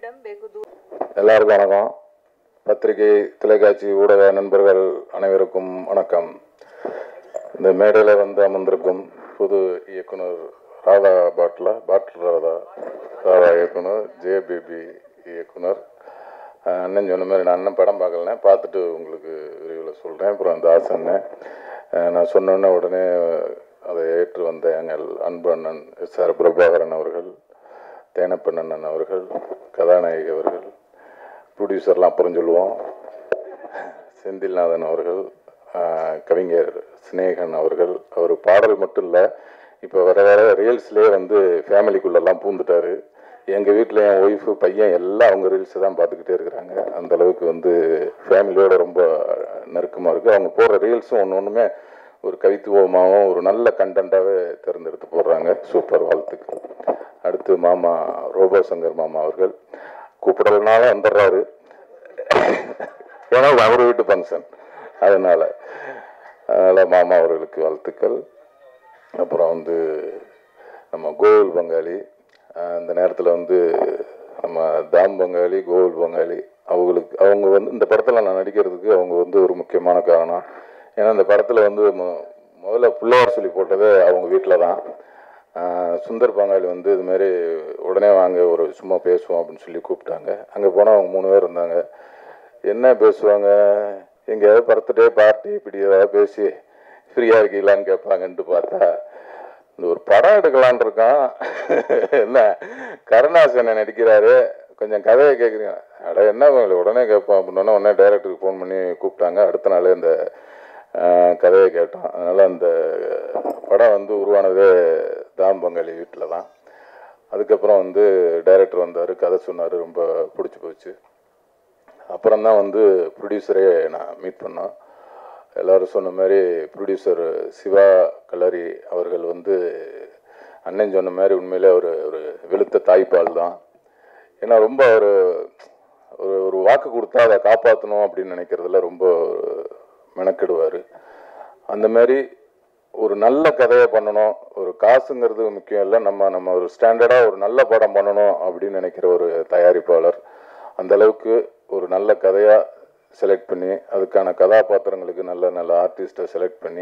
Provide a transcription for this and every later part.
என்னிடம் வெகு தூரம் எல்லாருக்கும் வணக்கம் பத்திரிகை தொலைக்காட்சி ஊடக நண்பர்கள் அனைவருக்கும் வணக்கம் இந்த மேடையில் வந்து அமர்ந்திருக்கும் புது இயக்குனர் ராதா பாட்லா பாட்டில் ராதா ராதா இயக்குனர் ஜேபிபி இயக்குனர் அஹ் அண்ணன் சொன்ன மாதிரி நான் அண்ணன் படம் பார்க்கலனே பார்த்துட்டு உங்களுக்கு விரிவில் சொல்கிறேன் அப்புறம் அந்த ஆசன்னு நான் சொன்னோன்னே உடனே அதை ஏற்று வந்த எங்கள் அன்பு அண்ணன் எஸ் ஆர் பிரபாகரன் அவர்கள் தேனப்பண்ணன் அவர்கள் கதாநாயகி அவர்கள் ப்ரொடியூசர்லாம் அப்புறம் சொல்லுவோம் செந்தில்நாதன் அவர்கள் ஆஹ், கவிஞர் சிநேகன் அவர்கள் அவர் பாடல் மட்டும் இல்லை இப்போ வர வர ரீல்ஸ்லேயே வந்து ஃபேமிலிக்குள்ளெல்லாம் பூந்துட்டாரு எங்கள் வீட்டில் என் ஒய்ஃபு பையன் எல்லாம் அவங்க ரீல்ஸை தான் பார்த்துக்கிட்டே இருக்கிறாங்க அந்த அளவுக்கு வந்து ஃபேமிலியோட ரொம்ப நெருக்கமாக இருக்குது அவங்க போடுற ரீல்ஸும் ஒன்று ஒன்றுமே ஒரு கவித்துவமாகவும் ஒரு நல்ல கண்டென்ட்டாகவே தேர்ந்தெடுத்து போடுறாங்க சூப்பர் வாழ்த்துக்கள் அடுத்து மாமா ரோபோ சங்கர் மாமா அவர்கள் கூப்பிடலனாலும் வந்துடுறாரு ஏன்னா அவர் வீட்டு ஃபங்க்ஷன் அதனால அதனால மாமா அவர்களுக்கு வாழ்த்துக்கள் அப்புறம் வந்து நம்ம கோகுல் பங்காளி அஹ் இந்த நேரத்தில் வந்து நம்ம தாம் பங்காளி கோகுல் பங்காளி அவங்களுக்கு அவங்க வந்து இந்த படத்தில் நான் நடிக்கிறதுக்கு அவங்க வந்து ஒரு முக்கியமான காரணம் ஏன்னா இந்த படத்தில் வந்து மு- முதல்ல பிள்ளையார் சொல்லி போட்டது அவங்க வீட்டில் தான் ஆஹ் சுந்தர் பங்காளி வந்து இது மாதிரி உடனே வாங்க ஒரு சும்மா பேசுவோம் அப்படின்னு சொல்லி கூப்பிட்டாங்க அங்கே போனால் அவங்க மூணு பேர் இருந்தாங்க என்ன பேசுவாங்க எங்கேயாவது பர்த்டே பார்ட்டி இப்படி ஏதாவது பேசி ஃப்ரீயாக இருக்கீங்களான்னு கேட்பாங்கன்ட்டு பார்த்தா இந்த ஒரு படம் எடுக்கலான் இருக்கான் என்ன கருணாசனை நடிக்கிறாரு கொஞ்சம் கதையை கேட்குறீங்க அட என்ன உங்களுக்கு உடனே கேட்போம் அப்படின்னா உடனே டைரக்டருக்கு ஃபோன் பண்ணி கூப்பிட்டாங்க அடுத்த நாளே இந்த ஆஹ், கதையை கேட்டோம் அதனால் அந்த படம் வந்து உருவானதே தாம் பங்காளி வீட்டில் தான் அதுக்கப்புறம் வந்து டைரக்டர் வந்தார் கதை சொன்னார் ரொம்ப பிடிச்சி போச்சு அப்புறம் தான் வந்து ப்ரொடியூசரே நான் மீட் பண்ணோம் எல்லாரும் சொன்ன மாதிரி ப்ரொடியூசர் சிவா கலரி அவர்கள் வந்து அண்ணன் சொன்ன மாதிரி உண்மையிலே ஒரு ஒரு வெளுத்த தாய்ப்பால் தான் ஏன்னா ரொம்ப ஒரு ஒரு ஒரு வாக்கு கொடுத்தா அதை காப்பாற்றணும் அப்படின்னு நினைக்கிறதுல ரொம்ப மெனக்கெடுவார் அந்த மாதிரி ஒரு நல்ல கதையை பண்ணணும் ஒரு காசுங்கிறது முக்கியம் இல்லை நம்ம நம்ம ஒரு ஸ்டாண்டர்டாக ஒரு நல்ல படம் பண்ணணும் அப்படின்னு நினைக்கிற ஒரு தயாரிப்பாளர் அந்த அளவுக்கு ஒரு நல்ல கதையாக செலக்ட் பண்ணி அதுக்கான கதாபாத்திரங்களுக்கு நல்ல நல்ல ஆர்டிஸ்ட்டை செலக்ட் பண்ணி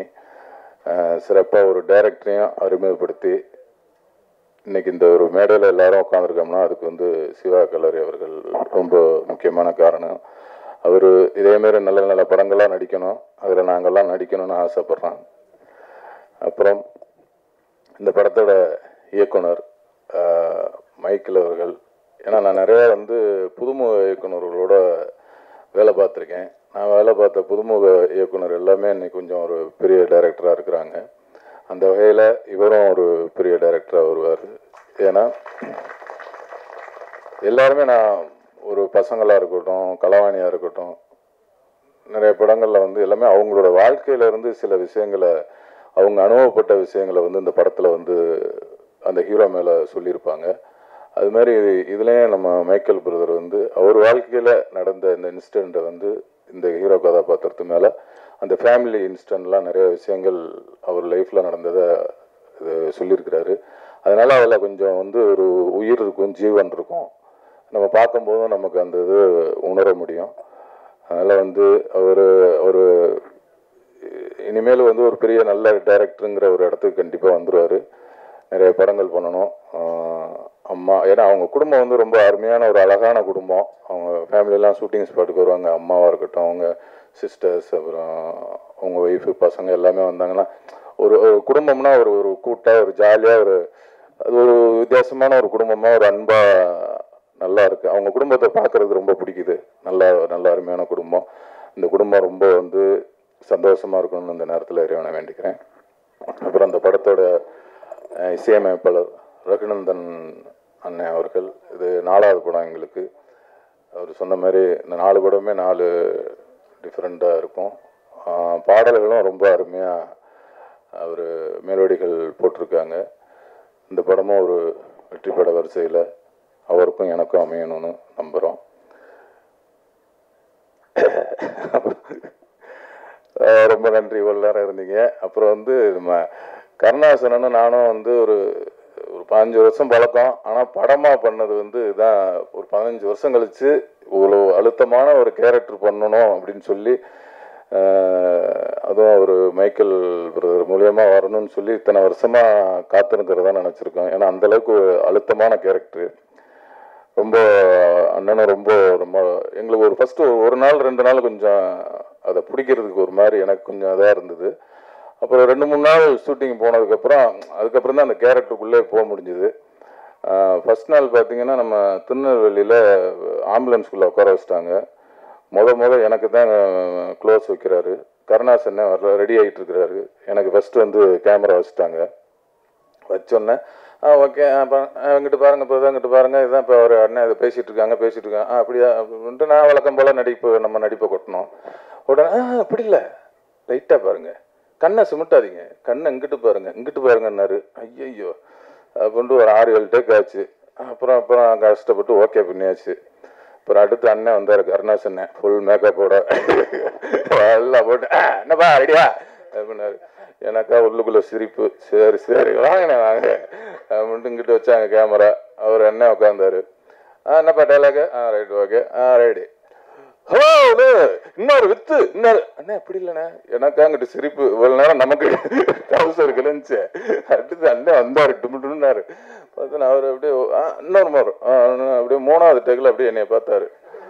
சிறப்பாக ஒரு டைரக்டரையும் அறிமுகப்படுத்தி இன்னைக்கு இந்த ஒரு மேடையில் எல்லாரும் உட்காந்துருக்கோம்னா அதுக்கு வந்து சிவா கல்லூரி அவர்கள் ரொம்ப முக்கியமான காரணம் அவர் இதேமாரி நல்ல நல்ல படங்களாக நடிக்கணும் அதில் நாங்கள்லாம் நடிக்கணும்னு ஆசைப்பட்றோம் அப்புறம் இந்த படத்தோட இயக்குனர் ஆஹ், மைக்கேல் அவர்கள் ஏன்னா நான் நிறைய வந்து புதுமுக இயக்குனர்களோட வேலை பார்த்துருக்கேன் நான் வேலை பார்த்த புதுமுக இயக்குனர் எல்லாமே இன்னைக்கு கொஞ்சம் ஒரு பெரிய டைரக்டராக இருக்கிறாங்க அந்த வகையில் இவரும் ஒரு பெரிய டைரக்டராக வருவார் ஏன்னா எல்லாருமே நான் ஒரு பசங்களாக இருக்கட்டும் கலவாணியாக இருக்கட்டும் நிறைய படங்களில் வந்து எல்லாமே அவங்களோட வாழ்க்கையில இருந்து சில விஷயங்களை அவங்க அனுபவப்பட்ட விஷயங்களை வந்து இந்த படத்தில் வந்து அந்த ஹீரோ மேலே சொல்லியிருப்பாங்க அது மாதிரி இதுலேயும் நம்ம மைக்கேல் பிரதர் வந்து அவர் வாழ்க்கையில் நடந்த இந்த இன்சிடெண்ட்டை வந்து இந்த ஹீரோ கதாபாத்திரத்து மேலே அந்த ஃபேமிலி இன்சிடெண்ட்லாம் நிறைய விஷயங்கள் அவர் லைஃப்பில் நடந்ததை இது சொல்லியிருக்கிறாரு அதனால் அதில் கொஞ்சம் வந்து ஒரு உயிர் இருக்கும் ஜீவன் இருக்கும் நம்ம பார்க்கும்போதும் நமக்கு அந்த இது உணர முடியும் அதனால் வந்து அவர் ஒரு இனிமேல் வந்து ஒரு பெரிய நல்ல டைரக்டருங்கிற ஒரு இடத்துக்கு கண்டிப்பாக வந்துடுவார் நிறைய படங்கள் பண்ணணும் ஆஹ் அம்மா ஏன்னா அவங்க குடும்பம் வந்து ரொம்ப அருமையான ஒரு அழகான குடும்பம் அவங்க ஃபேமிலியெல்லாம் ஷூட்டிங் ஸ்பாட்டுக்கு வருவாங்க அம்மாவாக இருக்கட்டும் அவங்க சிஸ்டர்ஸ் அப்புறம் அவங்க ஒய்ஃபு பசங்க எல்லாமே வந்தாங்கன்னா ஒரு ஒரு குடும்பம்னா ஒரு ஒரு கூட்டாக ஒரு ஜாலியாக ஒரு அது ஒரு வித்தியாசமான ஒரு குடும்பமாக ஒரு அன்பாக நல்லா இருக்கு அவங்க குடும்பத்தை பார்க்கறது ரொம்ப பிடிக்குது நல்லா நல்ல அருமையான குடும்பம் இந்த குடும்பம் ரொம்ப வந்து சந்தோஷமா இருக்கணும்னு இந்த நேரத்தில் இறைவனை வேண்டிக்கிறேன் அப்புறம் அந்த படத்தோட அஹ், இசையமைப்பாளர் ரகுநந்தன் அண்ணன் அவர்கள் இது நாலாவது படம் எங்களுக்கு அவர் சொன்ன மாதிரி இந்த நாலு படமே நாலு டிஃப்ரெண்ட்டாக இருக்கும் ஆஹ், பாடல்களும் ரொம்ப அருமையாக அவர் மெலோடிகள் போட்டிருக்காங்க இந்த படமும் ஒரு வெற்றி பட வரிசையில் அவருக்கும் எனக்கும் அமையணும்னு நம்புகிறோம் ஆஹ் ரொம்ப நன்றி இவ்வளோ நேரம் இருந்தீங்க அப்புறம் வந்து நம்ம கருணாசனனும் நானும் வந்து ஒரு ஒரு பதினஞ்சு வருஷம் பழக்கம் ஆனால் படமாக பண்ணது வந்து இதான் ஒரு பதினஞ்சு வருஷம் கழிச்சு இவ்வளோ அழுத்தமான ஒரு கேரக்டர் பண்ணணும் அப்படின்னு சொல்லி ஆஹ், அதுவும் ஒரு மைக்கேல் பிரதர் மூலியமாக வரணும்னு சொல்லி இத்தனை வருஷமாக காத்திருக்கிறதா நினச்சிருக்கோம் ஏன்னா அந்தளவுக்கு ஒரு அழுத்தமான கேரக்டர் ரொம்ப அண்ணனும் ரொம்ப ரொம்ப எங்களுக்கு ஒரு ஃபஸ்ட்டு ஒரு நாள் ரெண்டு நாள் கொஞ்சம் அதை பிடிக்கிறதுக்கு ஒரு மாதிரி எனக்கு கொஞ்சம் இதாக இருந்தது அப்புறம் ரெண்டு மூணு நாள் ஷூட்டிங் போனதுக்கப்புறம் அதுக்கப்புறம் தான் அந்த கேரக்டருக்குள்ளே போக முடிஞ்சுது ஃபஸ்ட் நாள் பார்த்தீங்கன்னா நம்ம திருநெல்வேலியில் ஆம்புலன்ஸ்குள்ளே உட்கார வச்சிட்டாங்க முத முத எனக்கு தான் க்ளோஸ் வைக்கிறாரு கருணாசன் வர ரெடி ஆகிட்டு இருக்கிறாரு எனக்கு ஃபஸ்ட்டு வந்து கேமரா வச்சுட்டாங்க வச்சோன்னே ஆ ஓகே இங்கிட்டு பாருங்க இப்போ இங்கிட்டு பாருங்க இதுதான் இப்போ ஒரு அண்ணன் இதை பேசிட்டு இருக்காங்க பேசிட்டு இருக்காங்க ஆ அப்படியா அப்படின்ட்டு நான் வழக்கம் போல் நடிப்பு நம்ம நடிப்பை கொட்டணும் உடனே ஆ அப்படி இல்லை லைட்டாக பாருங்க கண்ணை சிமிட்டாதீங்க கண்ணை இங்கிட்டு பாருங்க இங்கிட்டு பாருங்கன்னாரு ஐயையோ அப்படின்ட்டு ஒரு ஆறு ஏழு டேக் ஆச்சு அப்புறம் அப்புறம் கஷ்டப்பட்டு ஓகே பண்ணியாச்சு அப்புறம் அடுத்து அண்ணன் வந்தார் கருணாஸ் அண்ணன் ஃபுல் மேக்கப்போட எல்லாம் போட்டு "ஆ, என்னப்பா ரெடியா அப்படின்னாரு எனக்கா உள்ளுக்குள்ள சிரிப்பு சரி சரி வாங்கினேன் வாங்க அப்படின்ட்டு இங்கிட்டு வச்சாங்க கேமரா அவர் அண்ணன் உட்காந்தாரு ஆ என்னப்பா டைலாக் ஆ ரைட் ஓகே ஆ ரைடு ஹோ அண்ணே, இன்னொரு வித்து இன்னொரு அண்ணே அப்படி இல்லைண்ணே எனக்கா அங்கிட்டு சிரிப்பு இவ்வளவு நேரம் நமக்கு டவுசர் கிளம்பிச்சு அடுத்து அண்ணன் வந்தாரு டுமு டுமுன்னாரு பார்த்தா அவர் அப்படியே ஆ, இன்னொரு மாதிரி ஆ, இன்னும் அப்படியே மூணாவது டேக்கில் அப்படியே என்னைய பார்த்தாரு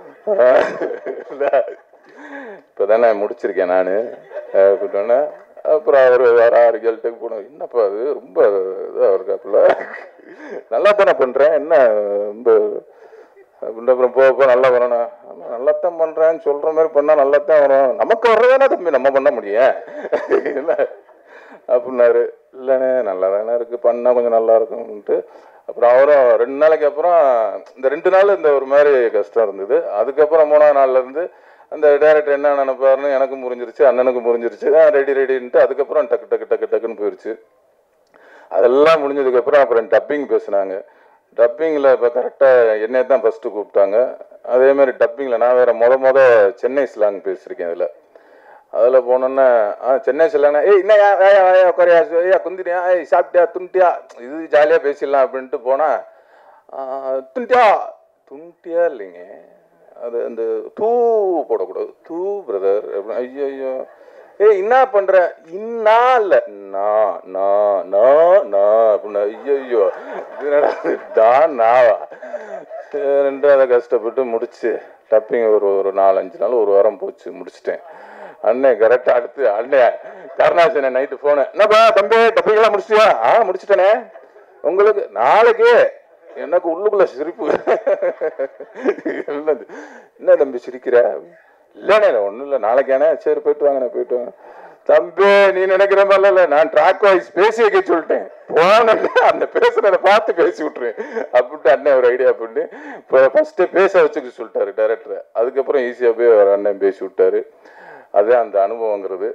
இப்போ தானே முடிச்சிருக்கேன் நான் அப்படின்னோடனே அப்புறம் அவர் வேற ஆறு கேள் டேக் போனோம் என்னப்பா அது ரொம்ப இதாக இருக்காப்புல நல்லா தானே பண்ணுறேன் என்ன ரொம்ப அப்படின்ற அப்புறம் போக போக நல்லா வரணும் ஆமா நல்லாத்தான் பண்றேன்னு சொல்ற மாதிரி பண்ணா நல்லாத்தான் வரும் நமக்கு வர்றதானே தம்பி நம்ம பண்ண முடியும் இல்ல அப்படின்னாரு இல்லைண்ணே நல்லா தானே இருக்கு பண்ணா கொஞ்சம் நல்லா இருக்கும்ன்ட்டு அப்புறம் அவரும் ரெண்டு நாளைக்கு அப்புறம் இந்த ரெண்டு நாள் இந்த ஒரு மாதிரி கஷ்டம் இருந்தது அதுக்கப்புறம் மூணாவது நாள்ல இருந்து அந்த டேரக்டர் என்ன நினைப்பாருன்னு எனக்கும் புரிஞ்சிருச்சு அண்ணனுக்கும் புரிஞ்சிருச்சு ரெடி ரெடின்ட்டு அதுக்கப்புறம் டக்கு டக்கு டக்கு டக்குன்னு போயிடுச்சு அதெல்லாம் முடிஞ்சதுக்கப்புறம் அப்புறம் டப்பிங் பேசுனாங்க டப்பிங்கில் இப்போ கரெக்டாக என்னை தான் ஃபஸ்ட்டு கூப்பிட்டாங்க அதே மாதிரி டப்பிங்கில் நான் வேறு மொத மொத சென்னை ஸ்லாங் பேசியிருக்கேன் அதில் அதில் போனோன்னே ஆ சென்னை ஸ்லாங்னா ஏய் என்ன ஏயா ஏயா உட்காரியா ஏயா குந்திரியா ஏய் சாப்பிட்டியா துண்டியா இது ஜாலியாக பேசிடலாம் அப்படின்ட்டு போனால் துண்டியா துண்டியா இல்லைங்க அது அந்த தூ போடக்கூடாது தூ பிரதர் அப்படின்னு ஐயோ ஐயோ ஏய் என்ன பண்ற இன்னா இல்ல நான் நான் நான் நான் அப்படின்னா ஐயோ இது என்னடா இது? தான் நாவா சரின்ட்டு அதை கஷ்டப்பட்டு முடிச்சு டப்பிங் ஒரு ஒரு நாலஞ்சு நாள் ஒரு வாரம் போச்சு முடிச்சிட்டேன் அண்ணன் கரெக்டாக அடுத்து அண்ணன் கருணாசன நைட்டு ஃபோனு என்னப்பா தம்பி டப்பிங்லாம் முடிச்சிட்டியா ஆ முடிச்சிட்டேனே உங்களுக்கு நாளைக்கு எனக்கு உள்ளுக்குள்ள சிரிப்பு என்னது என்ன தம்பி சிரிக்கிற இல்லைண்ணே ஒன்றும் இல்லை நாளைக்கானே சரி போயிட்டு வாங்கண்ணே போயிட்டு வாங்க தம்பி நீ நினைக்கிற மாதிரி இல்லை நான் ட்ராக் வாய்ஸ் பேசி வைக்க சொல்லிட்டேன் போன அந்த பேசுனதை பார்த்து பேசி விட்டுருவேன் அப்படின்ட்டு அண்ணன் ஒரு ஐடியா பண்ணி இப்போ ஃபஸ்ட்டு பேச வச்சுக்க சொல்லிட்டாரு டேரக்டரை அதுக்கப்புறம் ஈஸியாக போய் ஒரு அண்ணன் பேசி விட்டாரு அதுதான் அந்த அனுபவங்கிறது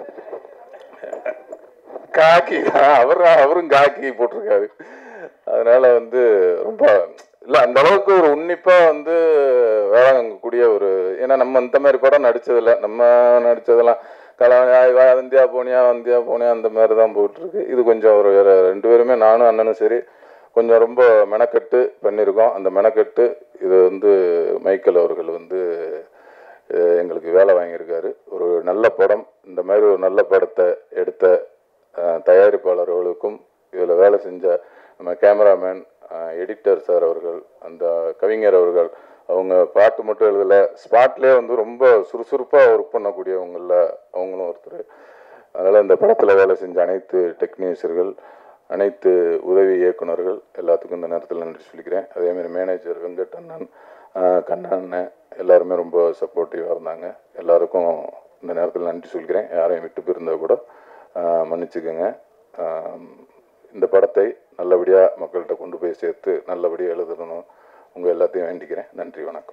காக்கி தான் அவர் அவரும் காக்கி போட்டிருக்காரு அதனால வந்து ரொம்ப இல்லை அந்த அளவுக்கு ஒரு உன்னிப்பா வந்து வேளாங்கக்கூடிய ஒரு ஏன்னா நம்ம இந்த மாதிரி படம் நடிச்சதில்ல நம்ம நடிச்சதெல்லாம் கலாய் வந்தியா போனியா வந்தியா போனியா அந்த மாதிரி தான் போயிட்டு இருக்கு இது கொஞ்சம் ஒரு வேற ரெண்டு பேருமே நானும் அண்ணனும் சரி கொஞ்சம் ரொம்ப மெனக்கட்டு பண்ணியிருக்கோம் அந்த மெனக்கட்டு இது வந்து மைக்கேல் அவர்கள் வந்து அஹ், எங்களுக்கு வேலை வாங்கியிருக்காரு ஒரு நல்ல படம் இந்த மாதிரி ஒரு நல்ல படத்தை எடுத்த அஹ், தயாரிப்பாளர்களுக்கும் இதில் வேலை செஞ்ச நம்ம கேமராமேன் எடிட்டர் சார் அவர்கள் அந்த கவிஞர் அவர்கள் அவங்க பாட்டு மட்டும் எழுதலை ஸ்பாட்லேயே வந்து ரொம்ப சுறுசுறுப்பாக ஒர்க் பண்ணக்கூடியவங்கள அவங்களும் ஒருத்தர் அதனால் இந்த படத்தில் வேலை செஞ்ச அனைத்து டெக்னீஷியர்கள் அனைத்து உதவி இயக்குனர்கள் எல்லாத்துக்கும் இந்த நேரத்தில் நன்றி சொல்லிக்கிறேன் அதேமாதிரி மேனேஜர் வெங்கட் அண்ணன் ஆஹ் கண்ணன் அண்ணன் எல்லாருமே ரொம்ப சப்போர்ட்டிவாக இருந்தாங்க எல்லாருக்கும் இந்த நேரத்தில் நன்றி சொல்லிக்கிறேன் யாரையும் விட்டு போயிருந்தா கூட ஆஹ் மன்னிச்சுக்கோங்க ஆஹ் இந்த படத்தை நல்லபடியாக மக்கள்கிட்ட கொண்டு போய் சேர்த்து நல்லபடியாக எழுதணும் உங்கள் எல்லாத்தையும் வேண்டிக்கிறேன் நன்றி வணக்கம்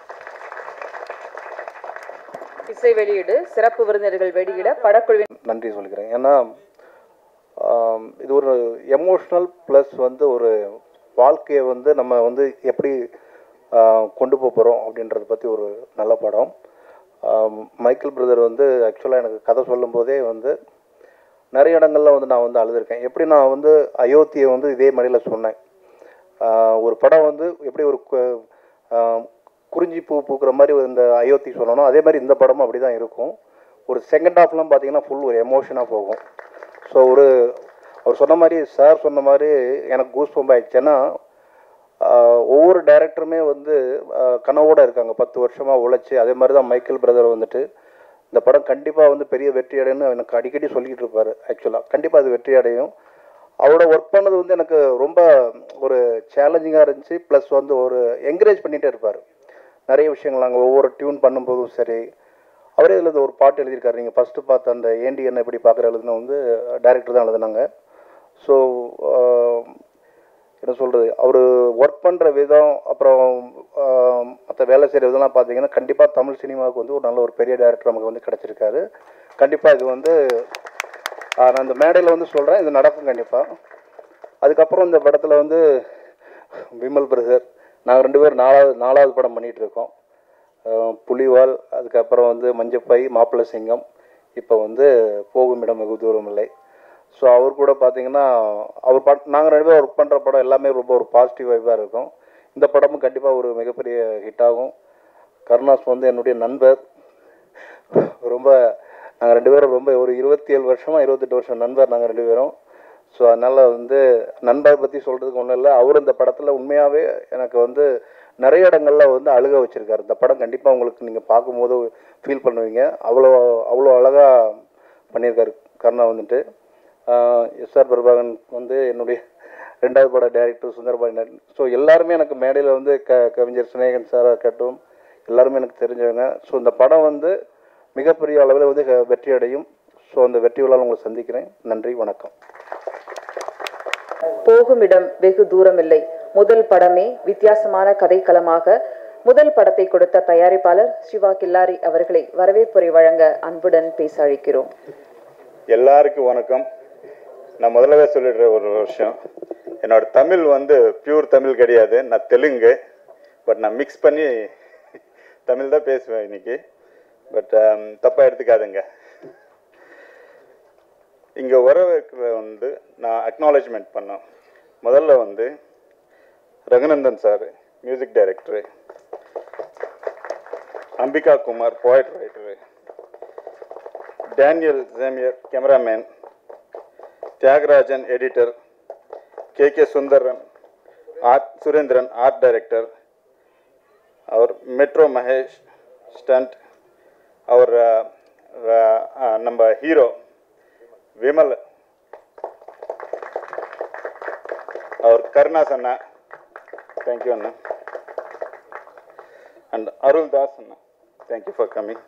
இசை வெளியீடு சிறப்பு விருந்தினர்கள் வெளியிட படக்குழுவின் நன்றி சொல்லிக்கிறேன் ஏன்னா ஆம், இது ஒரு எமோஷ்னல் ப்ளஸ் வந்து ஒரு வாழ்க்கையை வந்து நம்ம வந்து எப்படி ஆ, கொண்டு போக போகிறோம் அப்படின்றத பற்றி ஒரு நல்ல படம் ஆம், மைக்கேல் பிரதர் வந்து ஆக்சுவலாக எனக்கு கதை சொல்லும்போதே வந்து நிறைய இடங்கள்ல வந்து நான் வந்து அழுதுருக்கேன் எப்படி நான் வந்து அயோத்தியை வந்து இதே மடியில் சொன்னேன் ஆஹ் ஒரு படம் வந்து எப்படி ஒரு கு- ஆஹ் குறிஞ்சி பூ பூக்கிற மாதிரி இந்த அயோத்தி சொல்லணும் அதே மாதிரி இந்த படமும் அப்படி தான் இருக்கும் ஒரு செகண்ட் ஹாஃப்லாம் பார்த்தீங்கன்னா ஃபுல் ஒரு எமோஷனாக போகும் ஸோ ஒரு அவர் சொன்ன மாதிரி சார் சொன்ன மாதிரி எனக்கு கூஸ் பம்ப் ஆயிடுச்சுன்னா ஆஹ் ஒவ்வொரு டைரக்டருமே வந்து ஆஹ் கனவோட இருக்காங்க பத்து வருஷமாக உழைச்சி அதே மாதிரி தான் மைக்கேல் பிரதர் வந்துட்டு இந்த படம் கண்டிப்பாக வந்து பெரிய வெற்றி அடையும்னு எனக்கு அடிக்கடி சொல்லிக்கிட்டு இருப்பார் ஆக்சுவலாக கண்டிப்பாக அது வெற்றி அடையும் அவரோட ஒர்க் பண்ணது வந்து எனக்கு ரொம்ப ஒரு சேலஞ்சிங்காக இருந்துச்சு ப்ளஸ் வந்து ஒரு என்கரேஜ் பண்ணிகிட்டே இருப்பார் நிறைய விஷயங்கள் நாங்கள் ஒவ்வொரு டியூன் பண்ணும்போதும் சரி அவரே இதில் ஒரு பாட்டு எழுதியிருக்காரு நீங்கள் ஃபஸ்ட்டு பார்த்த அந்த ஏண்டி என்ன எப்படி பார்க்குற எழுதுன வந்து டைரக்டர் தான் எழுதுனாங்க ஸோ என்ன சொல்கிறது அவர் ஒர்க் பண்ணுற விதம் அப்புறம் மற்ற வேலை செய்கிற விதம்லாம் பார்த்தீங்கன்னா கண்டிப்பாக தமிழ் சினிமாவுக்கு வந்து ஒரு நல்ல ஒரு பெரிய டைரக்டர் நமக்கு வந்து கிடச்சிருக்காரு கண்டிப்பாக இது வந்து ஆஹ் நான் இந்த மேடையில் வந்து சொல்கிறேன் இது நடக்கும் கண்டிப்பாக அதுக்கப்புறம் இந்த படத்தில் வந்து விமல் பிரதர் நாங்கள் ரெண்டு பேரும் நாலாவது நாலாவது படம் பண்ணிகிட்டு இருக்கோம் ஆஹ் புலிவால் அதுக்கப்புறம் வந்து மஞ்சப்பை மாப்பிள்ளை சிங்கம் இப்போ வந்து போகும் இடம் வெகு தூரம் இல்லை ஸோ அவர் கூட பார்த்தீங்கன்னா அவர் பட் நாங்கள் ரெண்டு பேரும் ஒர்க் பண்ணுற படம் எல்லாமே ரொம்ப ஒரு பாசிட்டிவ் வைப்பாக இருக்கும் இந்த படமும் கண்டிப்பாக ஒரு மிகப்பெரிய ஹிட் ஆகும் கருணாஸ் வந்து என்னுடைய நண்பர் ரொம்ப நாங்கள் ரெண்டு பேரும் ரொம்ப ஒரு இருபத்தி ஏழு வருஷமாக இருபத்தெட்டு வருஷம் நண்பர் நாங்கள் ரெண்டு பேரும் ஸோ அதனால் வந்து நண்பர் பற்றி சொல்கிறதுக்கு ஒன்றும் இல்லை அவர் இந்த படத்தில் உண்மையாகவே எனக்கு வந்து நிறைய இடங்கள்ல வந்து அழுக வச்சுருக்காரு இந்த படம் கண்டிப்பாக உங்களுக்கு நீங்கள் பார்க்கும்போது ஃபீல் பண்ணுவீங்க அவ்வளோ அவ்வளோ அழகாக பண்ணியிருக்காரு கருணா வந்துட்டு எஸ்ஆர் பிரபாகரன் வந்து என்னுடைய ரெண்டாவது பட டைரக்டர் சுந்தரபாண்டி ஸோ எல்லாருமே எனக்கு மேடையில் வந்து க கவிஞர் சினேகன் சாராக இருக்கட்டும் எல்லாருமே எனக்கு தெரிஞ்சவங்க ஸோ இந்த படம் வந்து மிகப்பெரிய அளவில் வந்து க- வெற்றி அடையும் ஸோ அந்த வெற்றி விழாவில் உங்களை சந்திக்கிறேன் நன்றி வணக்கம் போகும் இடம் வெகு தூரமில்லை முதல் படமே வித்தியாசமான கதைக்களமாக முதல் படத்தை கொடுத்த தயாரிப்பாளர் சிவா கில்லாரி அவர்களை வரவேற்புரை வழங்க அன்புடன் பேச அழைக்கிறோம் எல்லாருக்கும் வணக்கம் நான் முதல்லவே சொல்லிடுற ஒரு விஷயம் என்னோட தமிழ் வந்து பியூர் தமிழ் கிடையாது நான் தெலுங்கு பட் நான் மிக்ஸ் பண்ணி தமிழ் தான் பேசுவேன் இன்னைக்கு பட் தப்பாக எடுத்துக்காதுங்க இங்கே வர வைக்கிற வந்து நான் அக்னாலேஜ்மெண்ட் பண்ணேன் முதல்ல வந்து Raghunandan sir music director Ambika Kumar poet writer Daniel ஜேமியர் cameraman Thiagarajan editor K K Sundaran art Surendran art director அவர் மெட்ரோ மகேஷ் ஸ்டண்ட் அவர் அஹ், அஹ், அஹ், நம்ம ஹீரோ விமல் அவர் கருணாஸ் அண்ணா தேங்க்யூ அண்ணா அண்ட் அருள் தாஸ் அண்ணா thank you for coming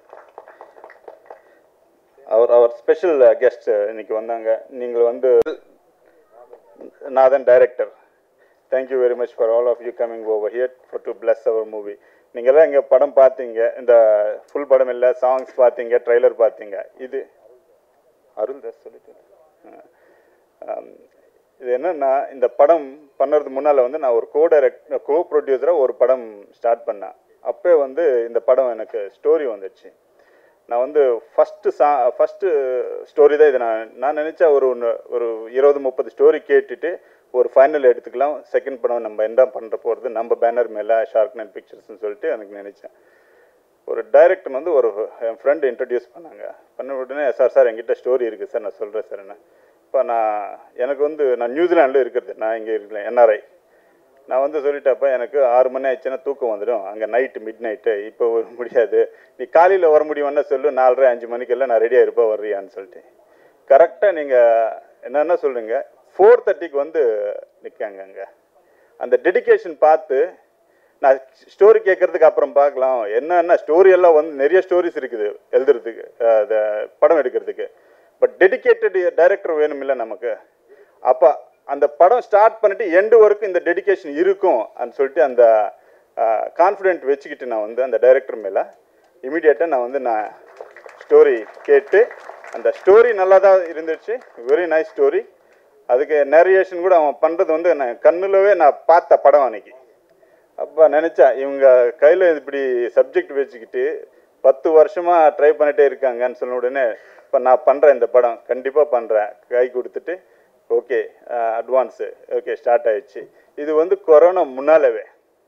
our our special guest இன்னைக்கு வந்தாங்க நீங்கள் வந்து நான் தான் director thank you very much for all of you coming over here for to plus our movie நீங்கள்லாம் இங்கே படம் பார்த்தீங்க இந்த ஃபுல் படம் இல்லை சாங்ஸ் பார்த்தீங்க ட்ரைலர் பார்த்தீங்க இது அருள் தாஸ் சொல்லிட்டு ஆம், இது என்னன்னா இந்த படம் பண்ணுறதுக்கு முன்னால் வந்து நான் ஒரு கோ டைரக்ட் கோ ப்ரொடியூசராக ஒரு படம் ஸ்டார்ட் பண்ணேன் அப்போ வந்து இந்த படம் எனக்கு ஸ்டோரி வந்துச்சு நான் வந்து ஃபஸ்ட்டு சா ஃபஸ்ட்டு ஸ்டோரி தான் இது நான் நான் நினச்சா ஒரு ஒன்று- ஒரு இருபது முப்பது ஸ்டோரி கேட்டுட்டு ஒரு ஃபைனல் எடுத்துக்கலாம் செகண்ட் படம் நம்ம என்ன பண்ணுற போகிறது நம்ம பேனர் மேலே ஷார்க் நைட் பிக்சர்ஸ்னு சொல்லிட்டு எனக்கு நினச்சேன் ஒரு டைரக்டர் வந்து ஒரு என் ஃப்ரெண்டு இன்ட்ரடியூஸ் பண்ணாங்க பண்ண உடனே சார் சார் என்கிட்ட ஸ்டோரி இருக்குது சார் நான் சொல்கிறேன் சார் என்ன இப்போ நான் எனக்கு வந்து நான் நியூசிலாண்டில் இருக்கிறது நான் இங்கே இருக்கல என்ஆர்ஐ நான் வந்து சொல்லிட்டப்ப எனக்கு ஆறு மணி ஆயிடுச்சுன்னா தூக்கம் வந்துடும் அங்கே நைட்டு மிட் நைட்டு இப்போ வர முடியாது நீ காலையில் வர முடியும்னா சொல்லு நாலரை அஞ்சு மணிக்கெல்லாம் நான் ரெடியாக இருப்பேன் வர்றியான்னு சொல்லிட்டு கரெக்டாக நீங்கள் என்னென்ன சொல்லுங்க ஃபோர் தேர்ட்டிக்கு வந்து நிற்காங்க அங்கே அந்த டெடிகேஷன் பார்த்து நான் ஸ்டோரி கேட்கறதுக்கு அப்புறம் பார்க்கலாம் என்னன்னா ஸ்டோரி எல்லாம் வந்து நிறைய ஸ்டோரிஸ் இருக்குது எழுதுறதுக்கு அஹ், அந்த படம் எடுக்கிறதுக்கு பட் டெடிகேட்டட் டைரக்டர் வேணும் இல்லை நமக்கு அப்போ அந்த படம் ஸ்டார்ட் பண்ணிட்டு எண்டு வரைக்கும் இந்த டெடிகேஷன் இருக்கும் அப்படின்னு சொல்லிட்டு அந்த கான்ஃபிடென்ட் வச்சுக்கிட்டு நான் வந்து அந்த டைரக்டர் மேலே இமீடியட்டாக நான் வந்து நான் ஸ்டோரி கேட்டு அந்த ஸ்டோரி நல்லா தான் இருந்துச்சு வெரி நைஸ் ஸ்டோரி அதுக்கு நேரியேஷன் கூட அவன் பண்ணுறது வந்து நான் கண்ணுலவே நான் பார்த்த படம் அன்னைக்கு அப்போ நினச்சேன் இவங்க கையில் இப்படி சப்ஜெக்ட் வச்சுக்கிட்டு பத்து வருஷமாக ட்ரை பண்ணிட்டே இருக்காங்கன்னு சொன்ன உடனே இப்போ நான் பண்ணுறேன் இந்த படம் கண்டிப்பாக பண்ணுறேன் கை கொடுத்துட்டு ஓகே அட்வான்ஸு ஓகே ஸ்டார்ட் ஆயிடுச்சு இது வந்து கொரோனா முன்னாலவே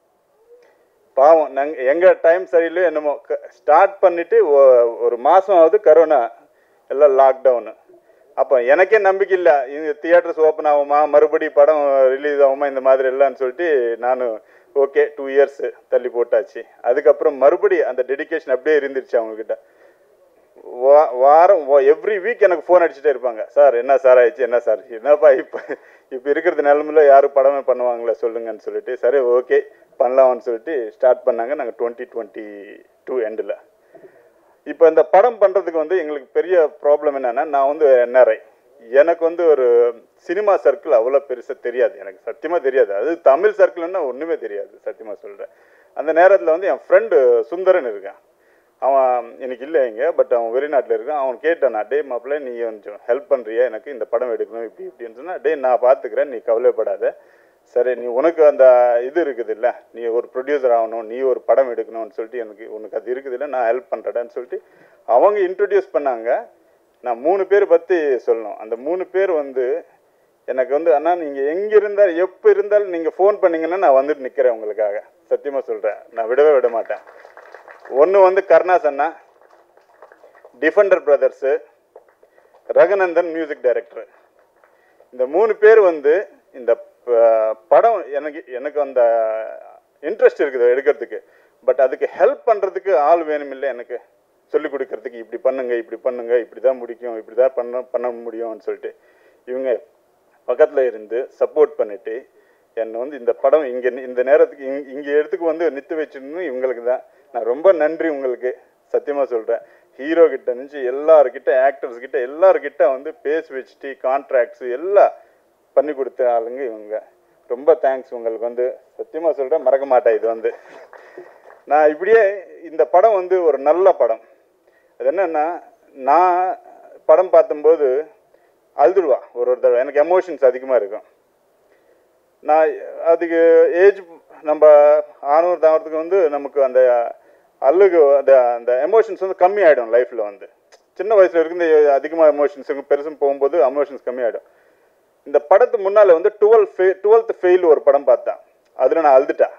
பாவம் நாங்கள் எங்கள் டைம் சரியில்லையோ என்னமோ ஸ்டார்ட் பண்ணிவிட்டு ஒரு மாதம் ஆகுது கரோனா எல்லாம் லாக்டவுனு அப்போ எனக்கே நம்பிக்கை இல்லை இது தியேட்டர்ஸ் ஓப்பன் ஆகுமா மறுபடி படம் ரிலீஸ் ஆகுமா இந்த மாதிரி இல்லைன்னு சொல்லிட்டு நான் ஓகே டூ இயர்ஸ் தள்ளி போட்டாச்சு அதுக்கப்புறம் மறுபடி அந்த டெடிகேஷன் அப்படியே இருந்துருச்சு அவங்கக்கிட்ட வா வாரம் எவ்ரி வீக் எனக்கு ஃபோன் அடிச்சுட்டே இருப்பாங்க சார் என்ன சார் ஆயிடுச்சு என்ன சார் என்னப்பா இப்போ இப்போ இருக்கிறது நிலமையில யாரும் படமே பண்ணுவாங்களே சொல்லுங்கன்னு சொல்லிட்டு சரி ஓகே பண்ணலாம்னு சொல்லிட்டு ஸ்டார்ட் பண்ணாங்க நாங்கள் டுவெண்ட்டி டுவெண்ட்டி டூ எண்டில் இப்போ இந்த படம் பண்ணுறதுக்கு வந்து எங்களுக்கு பெரிய ப்ராப்ளம் என்னென்னா நான் வந்து என்ஆர்ஐ எனக்கு வந்து ஒரு சினிமா சர்க்கிள் அவ்வளோ பெருசாக தெரியாது எனக்கு சத்தியமாக தெரியாது அது தமிழ் சர்க்கிள்னா ஒன்றுமே தெரியாது சத்தியமாக சொல்கிறேன் அந்த நேரத்தில் வந்து என் ஃப்ரெண்டு சுந்தரன் இருக்கான் அவன் எனக்கு இல்லை இங்கே பட் அவன் வெளிநாட்டில் இருக்கான் அவன் கேட்டான் டே மாப்பிள்ள நீ கொஞ்சம் ஹெல்ப் பண்ணுறியா எனக்கு இந்த படம் எடுக்கணும் இப்படி இப்படின்னு சொன்னால் டே நான் பார்த்துக்கிறேன் நீ கவலைப்படாத சரி நீ உனக்கு அந்த இது இருக்குது இல்லை நீ ஒரு ப்ரொடியூசர் ஆகணும் நீ ஒரு படம் எடுக்கணும்னு சொல்லிட்டு எனக்கு உனக்கு அது இருக்குது இல்லை நான் ஹெல்ப் பண்ணுறேன்னு சொல்லிட்டு அவங்க இன்ட்ரடியூஸ் பண்ணாங்க நான் மூணு பேர் பற்றி சொல்லணும் அந்த மூணு பேர் வந்து எனக்கு வந்து அண்ணா நீங்கள் எங்கே இருந்தால் எப்போ இருந்தாலும் நீங்கள் ஃபோன் பண்ணீங்கன்னா நான் வந்துட்டு நிற்கிறேன் உங்களுக்காக சத்தியமாக சொல்கிறேன் நான் விடவே விட மாட்டேன் ஒன்று வந்து கருணாஸ் அண்ணா defender brothers Raghunandan music director இந்த மூணு பேர் வந்து இந்த ப- படம் எனக்கு எனக்கு அந்த இன்ட்ரெஸ்ட் இருக்குது எடுக்கிறதுக்கு பட் அதுக்கு ஹெல்ப் பண்ணுறதுக்கு ஆள் வேணும் இல்லை எனக்கு சொல்லிக் கொடுக்கறதுக்கு இப்படி பண்ணுங்க இப்படி பண்ணுங்க இப்படி தான் முடிக்கும் இப்படி தான் பண்ண பண்ண முடியும்னு சொல்லிட்டு இவங்க பக்கத்தில் இருந்து சப்போர்ட் பண்ணிட்டு என்னை வந்து இந்த படம் இங்கே இந்த நேரத்துக்கு இங் இங்கே இடத்துக்கு வந்து நிற்று வச்சிடணும் இவங்களுக்கு தான் நான் ரொம்ப நன்றி உங்களுக்கு சத்தியமாக சொல்கிறேன் ஹீரோ கிட்ட இருந்து எல்லாருக்கிட்ட ஆக்டர்ஸ் கிட்ட எல்லாருக்கிட்ட வந்து பேசி வச்சுட்டு கான்ட்ராக்ட்ஸ் எல்லாம் பண்ணி கொடுத்த ஆளுங்க இவங்க ரொம்ப தேங்க்ஸ் உங்களுக்கு வந்து சத்தியமாக சொல்கிறேன் மறக்க மாட்டேன் இது வந்து நான் இப்படியே இந்த படம் வந்து ஒரு நல்ல படம் அது என்னன்னா நான் படம் பார்த்தும்போது அழுதுடுவா ஒரு ஒரு தடவை எனக்கு எமோஷன்ஸ் அதிகமாக இருக்கும் நான் அதுக்கு ஏஜ் நம்ம ஆனூர் தாவறதுக்கு வந்து நமக்கு அந்த அழுகு அந்த அந்த எமோஷன்ஸ் வந்து கம்மி ஆகிடும் லைஃப்பில் வந்து சின்ன வயசில் இருக்குது அதிகமாக எமோஷன்ஸ் பெருசும் போகும்போது எமோஷன்ஸ் கம்மி ஆகிடும் இந்த படத்து முன்னால் வந்து டுவெல் ஃபெ டுவெல்த் ஃபெயில் ஒரு படம் பார்த்தேன் அதில் நான் அழுதுட்டேன்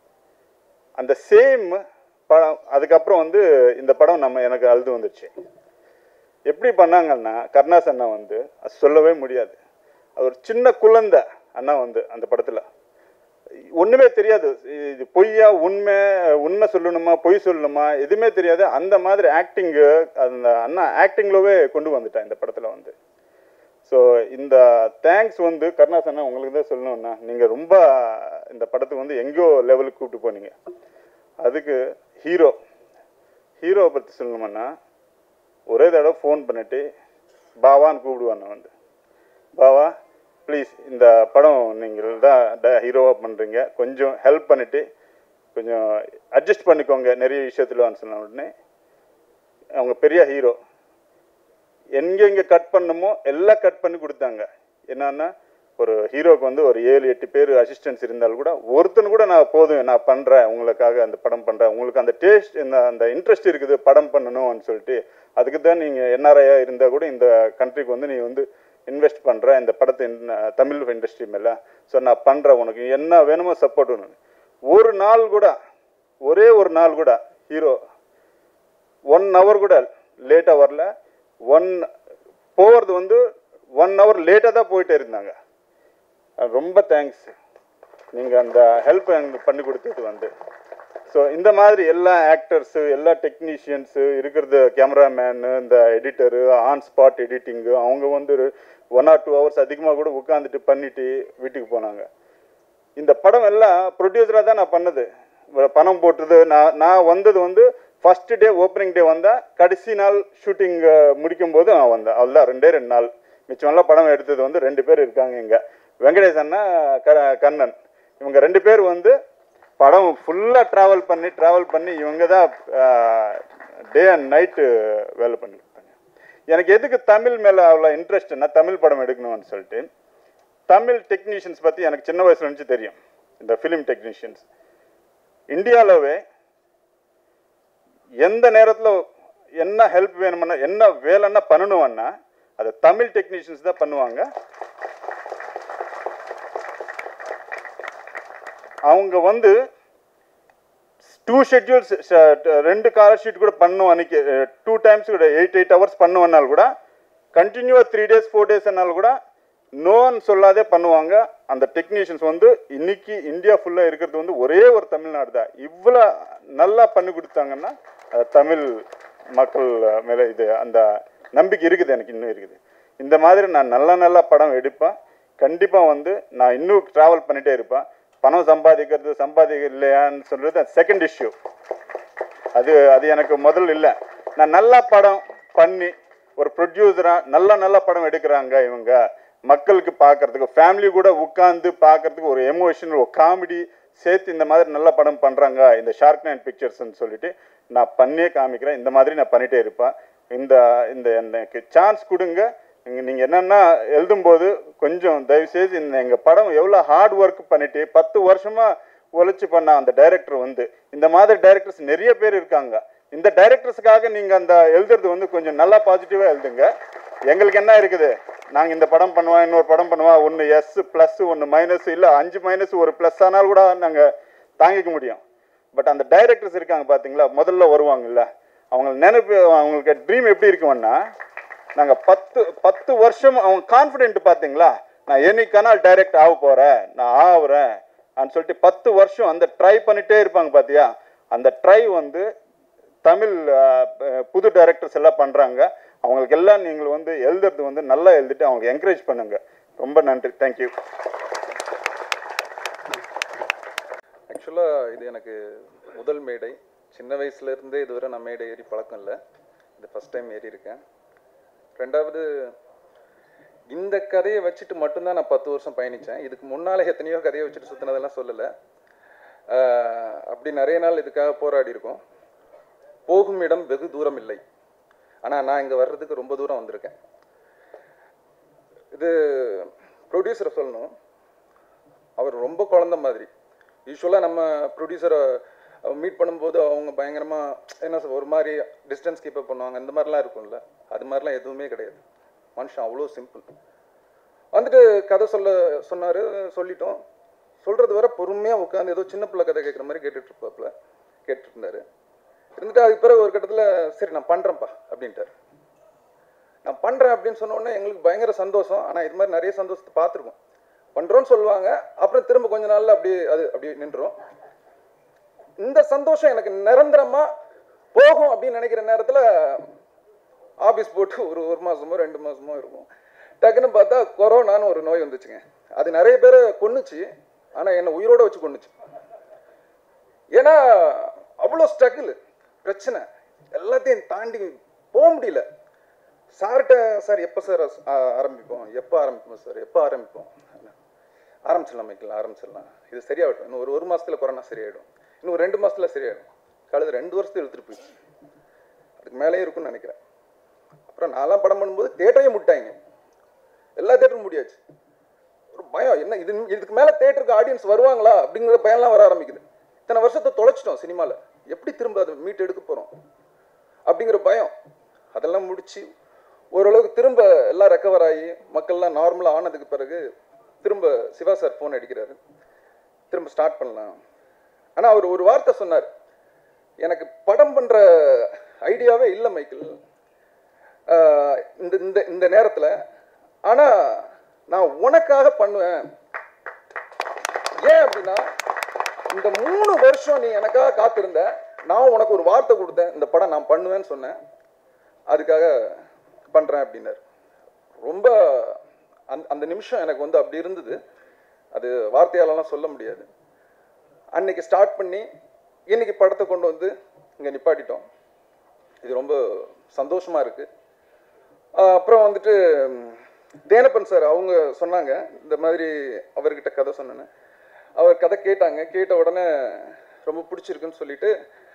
அந்த சேம் படம் அதுக்கப்புறம் வந்து இந்த படம் நம்ம எனக்கு அழுது வந்துச்சு எப்படி பண்ணாங்கன்னா கருணாஸ் அண்ணா வந்து அது சொல்லவே முடியாது அது ஒரு சின்ன குழந்தை அண்ணா வந்து அந்த படத்தில் ஒன்றுமே தெரியாது இது பொய்யா உண்மை உண்மை சொல்லணுமா பொய் சொல்லணுமா எதுவுமே தெரியாது அந்த மாதிரி ஆக்டிங்கு அந்த அண்ணா ஆக்டிங்லவே கொண்டு வந்துட்டேன் இந்த படத்தில் வந்து ஸோ இந்த தேங்க்ஸ் வந்து கருணாஸ் அண்ணா உங்களுக்கு தான் சொல்லணும்னா நீங்கள் ரொம்ப இந்த படத்துக்கு வந்து எங்கேயோ லெவலுக்கு கூப்பிட்டு போனீங்க அதுக்கு ஹீரோ ஹீரோவை பற்றி சொல்லணும்னா ஒரே தடவை ஃபோன் பண்ணிட்டு பாவான்னு கூப்பிடுவான் நான் வந்து பாவா ப்ளீஸ் இந்த படம் நீங்கள் தான் ஹீரோவாக பண்ணுறீங்க கொஞ்சம் ஹெல்ப் பண்ணிவிட்டு கொஞ்சம் அட்ஜஸ்ட் பண்ணிக்கோங்க நிறைய விஷயத்தில் சொன்ன உடனே அவங்க பெரிய ஹீரோ எங்கெங்கே கட் பண்ணணுமோ எல்லாம் கட் பண்ணி கொடுத்தாங்க என்னன்னா ஒரு ஹீரோக்கு வந்து ஒரு ஏழு எட்டு பேர் அசிஸ்டன்ஸ் இருந்தாலும் கூட ஒருத்தன் கூட நான் போதும் நான் பண்ணுறேன் உங்களுக்காக அந்த படம் பண்ணுறேன் உங்களுக்கு அந்த டேஸ்ட் இந்த அந்த இன்ட்ரெஸ்ட் இருக்குது படம் பண்ணணும்னு சொல்லிட்டு அதுக்கு தான் நீங்கள் என்ஆர்ஐயா இருந்தால் கூட இந்த கண்ட்ரிக்கு வந்து நீ வந்து இன்வெஸ்ட் பண்ணுற இந்த படத்தை இந்த தமிழ் இண்டஸ்ட்ரி மேலே ஸோ நான் பண்ணுறேன் உனக்கு என்ன வேணுமோ சப்போர்ட் ஒன்று ஒரு நாள் கூட ஒரே ஒரு நாள் கூட ஹீரோ ஒன் ஹவர் கூட லேட்டாக வரல ஒன் போகிறது வந்து ஒன் ஹவர் லேட்டாக தான் போயிட்டே இருந்தாங்க அஹ் ரொம்ப தேங்க்ஸ் நீங்கள் அந்த ஹெல்ப் எங்களுக்கு பண்ணி கொடுத்தது வந்து ஸோ இந்த மாதிரி எல்லா ஆக்டர்ஸு எல்லா டெக்னீஷியன்ஸு இருக்கிறது கேமராமேனு இந்த எடிட்டரு ஆன் ஸ்பாட் எடிட்டிங்கு அவங்க வந்து ஒன் ஆர் டூ ஹவர்ஸ் அதிகமாக கூட உட்காந்துட்டு பண்ணிட்டு வீட்டுக்கு போனாங்க இந்த படம் எல்லாம் ப்ரொடியூசராக தான் நான் பண்ணது இவ்வளோ பணம் போட்டது நான் நான் வந்தது வந்து ஃபர்ஸ்ட் டே ஓப்பனிங் டே வந்தேன் கடைசி நாள் ஷூட்டிங் முடிக்கும் போது நான் வந்தேன் அவ்வளோதான் ரெண்டே ரெண்டு நாள் மிச்சமெல்லாம் படம் எடுத்தது வந்து ரெண்டு பேர் இருக்காங்க இங்கே வெங்கடேஷ் அண்ணா க கண்ணன் இவங்க ரெண்டு பேர் வந்து படம் ஃபுல்லாக ட்ராவல் பண்ணி ட்ராவல் பண்ணி இவங்க தான் டே அண்ட் நைட்டு வேலை பண்ணியிருப்பாங்க எனக்கு எதுக்கு தமிழ் மேலே அவ்வளோ இன்ட்ரெஸ்ட்னா தமிழ் படம் எடுக்கணும்னு சொல்லிட்டு தமிழ் டெக்னீஷியன்ஸ் பற்றி எனக்கு சின்ன வயசுல இருந்துச்சு தெரியும் இந்த ஃபிலிம் டெக்னீஷியன்ஸ் இந்தியாவிலவே எந்த நேரத்தில் என்ன ஹெல்ப் வேணும்னா என்ன வேலைன்னா பண்ணணும்னா அதை தமிழ் டெக்னீஷியன்ஸ் தான் பண்ணுவாங்க அவங்க வந்து டூ ஷெட்யூல்ஸ் ரெண்டு காலர் ஷீட் கூட பண்ணும் அன்னைக்கு டூ டைம்ஸ் கூட எயிட் எயிட் ஹவர்ஸ் பண்ணுவனால் கூட கண்டினியூவாக த்ரீ டேஸ் ஃபோர் டேஸ்னாலும் கூட நோன்னு சொல்லாதே பண்ணுவாங்க அந்த டெக்னீஷியன்ஸ் வந்து இன்னைக்கு இந்தியா ஃபுல்லாக இருக்கிறது வந்து ஒரே ஒரு தமிழ்நாடு தான் இவ்வளோ நல்லா பண்ணி கொடுத்தாங்கன்னா அது தமிழ் மக்கள் மேலே இது அந்த நம்பிக்கை இருக்குது எனக்கு இன்னும் இருக்குது இந்த மாதிரி நான் நல்ல நல்ல படம் எடுப்பேன் கண்டிப்பாக வந்து நான் இன்னும் ட்ராவல் பண்ணிகிட்டே இருப்பேன் பணம் சம்பாதிக்கிறது சம்பாதிக்க இல்லையான்னு சொல்கிறது செகண்ட் இஷ்யூ அது அது எனக்கு முதல் இல்லை நான் நல்ல படம் பண்ணி ஒரு ப்ரொடியூசராக நல்ல நல்ல படம் எடுக்கிறாங்க இவங்க மக்களுக்கு பார்க்கறதுக்கு ஃபேமிலி கூட உட்காந்து பார்க்கறதுக்கு ஒரு எமோஷனல் ஒரு காமெடி சேர்த்து இந்த மாதிரி நல்ல படம் பண்ணுறாங்க இந்த ஷார்க் நைன் பிக்சர்ஸ்ன்னு சொல்லிட்டு நான் பண்ணியே காமிக்கிறேன் இந்த மாதிரி நான் பண்ணிகிட்டே இருப்பேன் இந்த இந்த எனக்கு சான்ஸ் கொடுங்க நீங்கள் என்னென்னா எழுதும்போது கொஞ்சம் தயவுசெய்து இந்த எங்கள் படம் எவ்வளோ ஹார்ட் ஒர்க் பண்ணிட்டு பத்து வருஷமாக உழைச்சி பண்ண அந்த டைரக்டர் வந்து இந்த மாதிரி டைரக்டர்ஸ் நிறைய பேர் இருக்காங்க இந்த டைரக்டர்ஸுக்காக நீங்கள் அந்த எழுதுறது வந்து கொஞ்சம் நல்லா பாசிட்டிவாக எழுதுங்க எங்களுக்கு என்ன இருக்குது நாங்கள் இந்த படம் பண்ணுவோம் இன்னொரு படம் பண்ணுவோம் ஒன்று எஸ் ப்ளஸ் ஒன்று மைனஸ் இல்லை அஞ்சு மைனஸ் ஒரு ப்ளஸ் ஆனாலும் கூட நாங்கள் தாங்கிக்க முடியும் பட் அந்த டைரக்டர்ஸ் இருக்காங்க பார்த்தீங்களா முதல்ல வருவாங்கல்ல அவங்க நினைப்பு அவங்களுக்கு ட்ரீம் எப்படி இருக்கும்னா நாங்கள் பத்து பத்து வருஷம் அவங்க கான்ஃபிடென்ட் பார்த்தீங்களா நான் என்னைக்கானால் டைரக்ட் ஆக போகிறேன் நான் ஆகுறேன் அப்படின்னு சொல்லிட்டு பத்து வருஷம் அந்த ட்ரை பண்ணிட்டே இருப்பாங்க பார்த்தியா அந்த ட்ரை வந்து தமிழ் அஹ், அஹ், புது டைரக்டர்ஸ் எல்லாம் பண்ணுறாங்க அவங்களுக்கு எல்லாம் நீங்கள் வந்து எழுதுறது வந்து நல்லா எழுதிட்டு அவங்களுக்கு என்கரேஜ் பண்ணுங்க ரொம்ப நன்றி தேங்க்யூ ஆக்சுவலாக இது எனக்கு முதல் மேடை சின்ன வயசுலேருந்தே இதுவரை நான் மேடை ஏறி பழக்கம் இல்லை இது ஃபஸ்ட் டைம் ஏறி இருக்கேன் ரெண்டாவது இந்த கதையை வச்சுட்டு மட்டும்தான் நான் பத்து வருஷம் பயணித்தேன் இதுக்கு முன்னால் எத்தனையோ கதையை வச்சுட்டு சுற்றினதெல்லாம் சொல்லலை ஆஹ் அப்படி நிறைய நாள் இதுக்காக போராடி இருக்கோம் போகும் இடம் வெகு தூரம் இல்லை ஆனால் நான் இங்கே வர்றதுக்கு ரொம்ப தூரம் வந்திருக்கேன் இது ப்ரொடியூசரை சொல்லணும் அவர் ரொம்ப குழந்த மாதிரி யூஸ்வலாக நம்ம ப்ரொடியூசரை மீட் பண்ணும்போது அவங்க பயங்கரமாக என்ன சொல்ல ஒரு மாதிரி டிஸ்டன்ஸ் கீப்பப் பண்ணுவாங்க இந்த மாதிரிலாம் இருக்கும்ல அது மாதிரிலாம் எதுவுமே கிடையாது மனுஷன் அவ்வளோ சிம்பிள் வந்துட்டு கதை சொல்ல சொன்னார் சொல்லிட்டோம் சொல்கிறது வர பொறுமையாக உட்காந்து ஏதோ சின்ன பிள்ளை கதை கேட்குற மாதிரி கேட்டுட்டு இருப்பாப்புல கேட்டுட்டு இருந்தாரு இருந்துட்டு அதுக்கு பிறகு ஒரு கட்டத்தில் சரி நான் பண்ணுறேன்ப்பா அப்படின்ட்டார் நான் பண்ணுறேன் அப்படின்னு சொன்ன உடனே எங்களுக்கு பயங்கர சந்தோஷம் ஆனால் இது மாதிரி நிறைய சந்தோஷத்தை பார்த்துருக்கோம் பண்ணுறோன்னு சொல்லுவாங்க அப்புறம் திரும்ப கொஞ்ச நாள்ல அப்படியே அது அப்படியே நின்றோம் இந்த சந்தோஷம் எனக்கு நிரந்தரமா போகும் அப்படின்னு நினைக்கிற நேரத்துல ஆபீஸ் போட்டு ஒரு ஒரு மாசமோ ரெண்டு மாசமோ இருக்கும் டக்குன்னு பார்த்தா கொரோனான்னு ஒரு நோய் வந்துச்சுங்க அது நிறைய பேரை கொன்னுச்சு ஆனா என்னை உயிரோட வச்சு கொன்னுச்சு ஏன்னா அவ்வளோ ஸ்ட்ரகிள் பிரச்சனை எல்லாத்தையும் தாண்டி போக முடியல சார்கிட்ட சார் எப்போ சார் ஆரம்பிப்போம் எப்போ ஆரம்பிப்போம் சார் எப்போ ஆரம்பிப்போம் ஆரம்பிச்சிடலாம் மைக்கேல் ஆரம்பிச்சிடலாம் இது சரியாகட்டும் இன்னும் ஒரு ஒரு மாசத்துல கொரோனா சரியாயிடும் இன்னும் ஒரு ரெண்டு மாசத்துல சரியாயிடும் கழுது ரெண்டு வருஷத்துல இழுத்துட்டு போயிடுச்சு அதுக்கு மேலேயே இருக்கும்னு நினைக்கிறேன் அப்புறம் நான்லாம் படம் பண்ணும்போது தேட்டரையும் முட்டாங்க எல்லா தேட்டரும் முடியாச்சு ஒரு பயம் என்ன இது இதுக்கு மேலே தேட்டருக்கு ஆடியன்ஸ் வருவாங்களா அப்படிங்கிற பயம்லாம் வர ஆரம்பிக்குது இத்தனை வருஷத்தை தொலைச்சிட்டோம் சினிமாவில் எப்படி திரும்ப அதை மீட் எடுக்க போகிறோம் அப்படிங்கிற பயம் அதெல்லாம் முடிச்சு ஓரளவுக்கு திரும்ப எல்லாம் ரெக்கவர் ஆகி மக்கள்லாம் நார்மலாக ஆனதுக்கு பிறகு திரும்ப சிவா சார் ஃபோன் அடிக்கிறாரு திரும்ப ஸ்டார்ட் பண்ணலாம் ஆனால் அவர் ஒரு வார்த்தை சொன்னார் எனக்கு படம் பண்ணுற ஐடியாவே இல்லை மைக்கேல் ஆஹ் இந்த இந்த இந்த நேரத்தில் ஆனால் நான் உனக்காக பண்ணுவேன் ஏன் அப்படின்னா இந்த மூணு வருஷம் நீ எனக்காக காத்திருந்த நான் உனக்கு ஒரு வார்த்தை கொடுத்தேன் இந்த படம் நான் பண்ணுவேன்னு சொன்னேன் அதுக்காக பண்ணுறேன் அப்படின்னாரு ரொம்ப அந்த அந்த நிமிஷம் எனக்கு வந்து அப்படி இருந்தது அது வார்த்தையாலலாம் சொல்ல முடியாது அன்னைக்கு ஸ்டார்ட் பண்ணி இன்னைக்கு படத்தை கொண்டு வந்து இங்கே நிப்பாட்டிட்டோம் இது ரொம்ப சந்தோஷமா இருக்கு ஆஹ் அப்புறம் வந்துட்டு ம், தேனப்பன் சார் அவங்க சொன்னாங்க இந்த மாதிரி அவர்கிட்ட கதை சொன்னேன்னு அவர் கதை கேட்டாங்க கேட்ட உடனே ரொம்ப பிடிச்சிருக்குன்னு சொல்லிட்டு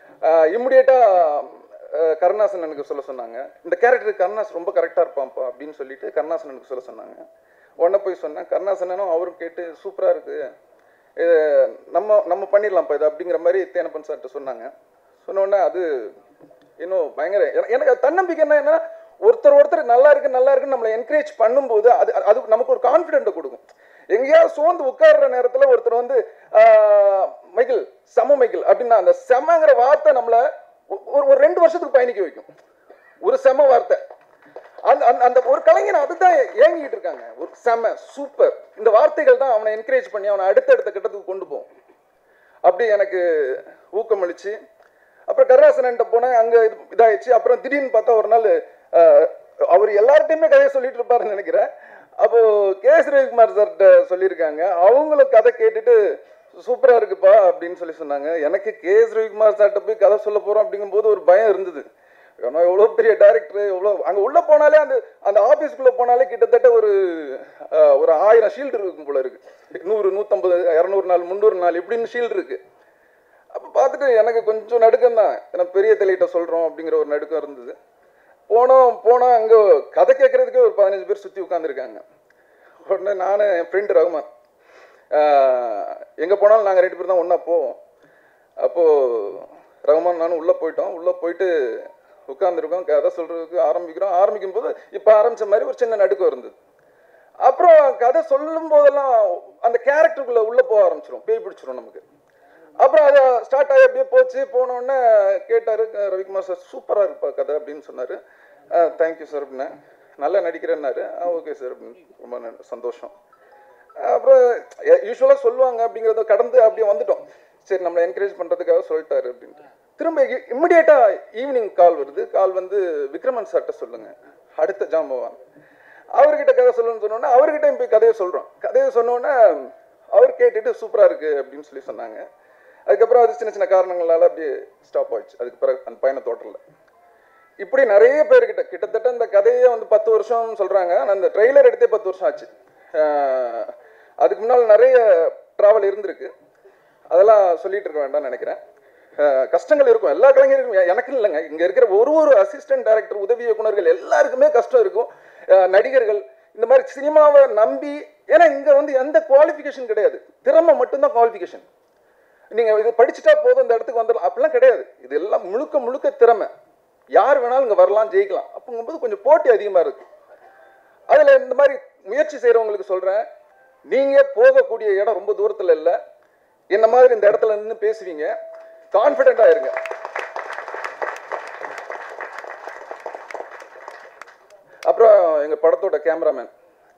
இம்மிடியேட்டாக கருணாசன் எனக்கு சொல்ல சொன்னாங்க இந்த கேரக்டர் கருணாஸ் ரொம்ப கரெக்டாக இருப்பான்ப்பா அப்படின்னு சொல்லிட்டு கருணாசன் எனக்கு சொல்ல சொன்னாங்க உடனே போய் சொன்னேன் கருணாசனும் அவரும் கேட்டு சூப்பராக இருக்கு இது நம்ம நம்ம பண்ணிடலாம்ப்பா இது அப்படிங்கிற மாதிரி தேனப்பன் சார்கிட்ட சொன்னாங்க சொன்ன உடனே அது இன்னும் பயங்கர என- எனக்கு அது தன்னம்பிக்கைன்னா என்ன ஒருத்தர் ஒருத்தர் நல்லா இருக்கு நல்லா இருக்குன்னு நம்மளை என்கரேஜ் பண்ணும்போது அது அது- அது நமக்கு ஒரு கான்ஃபிடென்ட்டை கொடுக்கும் எங்கேயாவது சோர்ந்து உட்கார்ற நேரத்தில் ஒருத்தர் வந்து ஆஹ், மைக்கேல் செம மைக்கேல் அப்படின்னா அந்த செமங்கிற வார்த்தை நம்மளை ஒ- ஒரு ஒரு ரெண்டு வருஷத்துக்கு பயணிக்க வைக்கும் ஒரு செம வார்த்தை அந்த அந்த- அந்த ஒரு கலைஞன் அதுதான் ஏங்கிட்டு இருக்காங்க ஒரு செம சூப்பர் இந்த வார்த்தைகள் தான் அவனை என்கரேஜ் பண்ணி அவனை அடுத்தடுத்த கட்டத்துக்கு கொண்டு போகும் அப்படி எனக்கு ஊக்கமளிச்சு அப்புறம் கருணாசனன்ட்ட போனேன் அங்கே இது இதாயிடுச்சு அப்புறம் திடீர்னு பார்த்தா ஒரு நாள் அஹ், அவர் எல்லார்ட்டையுமே கதையை சொல்லிட்டு இருப்பாருன்னு நினைக்கிறேன் அப்போ கே எஸ் ரவிக்குமார் சார்கிட்ட சொல்லியிருக்காங்க அவங்களும் கதை கேட்டுட்டு சூப்பராக இருக்குப்பா அப்படின்னு சொல்லி சொன்னாங்க எனக்கு கே எஸ் ரவிக்குமார் சார்கிட்ட போய் கதை சொல்ல போகிறோம் அப்படிங்கும்போது ஒரு பயம் இருந்தது ஏன்னா எவ்வளோ பெரிய டேரக்டர் எவ்வளோ அங்கே உள்ளே போனாலே அந்த அந்த ஆஃபீஸ்க்குள்ளே போனாலே கிட்டத்தட்ட ஒரு அஹ், ஒரு ஆயிரம் ஷீல்டு இருக்கும் போல இருக்கு நூறு நூற்றம்பது இரநூறு நாள் முந்நூறு நாள் இப்படின்னு ஷீல்டு இருக்கு அப்போ பார்த்துட்டு எனக்கு கொஞ்சம் நடுக்கம் தான் ஏன்னா பெரிய தலையிட்ட சொல்கிறோம் அப்படிங்கிற ஒரு நடுக்கம் இருந்தது போனோம் போனால் அங்கே கதை கேட்குறதுக்கே ஒரு பதினஞ்சு பேர் சுற்றி உட்காந்துருக்காங்க உடனே நான் என் ஃப்ரெண்டு ரகுமான் எங்கே போனாலும் நாங்கள் ரெண்டு பேர் தான் ஒன்றா போவோம் அப்போது ரகுமான் நானும் உள்ளே போயிட்டோம் உள்ளே போயிட்டு உட்காந்துருக்கோம் கதை சொல்கிறதுக்கு ஆரம்பிக்கிறோம் ஆரம்பிக்கும் போது இப்போ ஆரம்பித்த மாதிரி ஒரு சின்ன நடுக்கம் இருந்தது அப்புறம் கதை சொல்லும் போதெல்லாம் அந்த கேரக்டருக்குள்ளே உள்ளே போக ஆரம்பிச்சிடும் பேய் பிடிச்சிரும் நமக்கு அப்புறம் அது ஸ்டார்ட் ஆகி அப்படியே போச்சு போன உடனே கேட்டார் ரவிக்குமார் சார் சூப்பராக இருப்பா கதை அப்படின்னு சொன்னார் தேங்க்யூ சார் அப்படின்னேன் நல்லா நடிக்கிறேன்னாரு ஓகே சார் அப்படின்னு ரொம்ப ந- சந்தோஷம் அப்புறம் யூஸ்வலாக சொல்லுவாங்க அப்படிங்கிறத கடந்து அப்படியே வந்துட்டோம் சரி நம்மளை என்கரேஜ் பண்ணுறதுக்காக சொல்லிட்டாரு அப்படின்ட்டு திரும்ப இம்மிடியேட்டாக ஈவினிங் கால் வருது கால் வந்து விக்ரமன் சார்கிட்ட சொல்லுங்கள் அடுத்த ஜாம்பவான் அவர்கிட்ட கதை சொல்லணும்னு சொன்னோன்னே அவர்கிட்ட போய் கதையை சொல்கிறோம் கதையை சொன்னோன்னே அவர் கேட்டுட்டு சூப்பராக இருக்குது அப்படின்னு சொல்லி சொன்னாங்க அதுக்கப்புறம் அது சின்ன சின்ன காரணங்களால் அப்படியே ஸ்டாப் ஆயிடுச்சு அதுக்கு பிறகு அந்த பையனை தோட்டல இப்படி நிறைய பேர்கிட்ட கிட்டத்தட்ட இந்த கதையே வந்து பத்து வருஷம் சொல்கிறாங்க ஆனால் அந்த ட்ரெய்லர் எடுத்தே பத்து வருஷம் ஆச்சு ஆஹ் அதுக்கு முன்னால் நிறைய ட்ராவல் இருந்திருக்கு அதெல்லாம் சொல்லிட்டு இருக்க வேண்டாம்னு நினைக்கிறேன் ஆஹ் கஷ்டங்கள் இருக்கும் எல்லா கலைஞருக்கும் எ- எனக்கு இல்லைங்க இங்கே இருக்கிற ஒரு ஒரு அசிஸ்டன்ட் டைரக்டர் உதவி இயக்குனர்கள் எல்லாருக்குமே கஷ்டம் இருக்கும் ஆஹ் நடிகர்கள் இந்த மாதிரி சினிமாவை நம்பி ஏன்னா இங்கே வந்து எந்த குவாலிஃபிகேஷன் கிடையாது திறமை மட்டும்தான் குவாலிஃபிகேஷன் நீங்கள் இது படிச்சுட்டா போதும் இந்த இடத்துக்கு வந்துடலாம் அப்படிலாம் கிடையாது இது எல்லாம் முழுக்க முழுக்க திறமை யார் வேணாலும் இங்கே வரலாம் ஜெயிக்கலாம் அப்படிங்கும்போது கொஞ்சம் போட்டி அதிகமாக இருக்கு அதில் இந்த மாதிரி முயற்சி செய்கிறவங்களுக்கு சொல்கிறேன் நீங்கள் போகக்கூடிய இடம் ரொம்ப தூரத்தில் இல்லை என்ன மாதிரி இந்த இடத்துல நின்று பேசுவீங்க கான்ஃபிடென்ட்டாக இருங்க அப்புறம் எங்கள் படத்தோட கேமராமேன்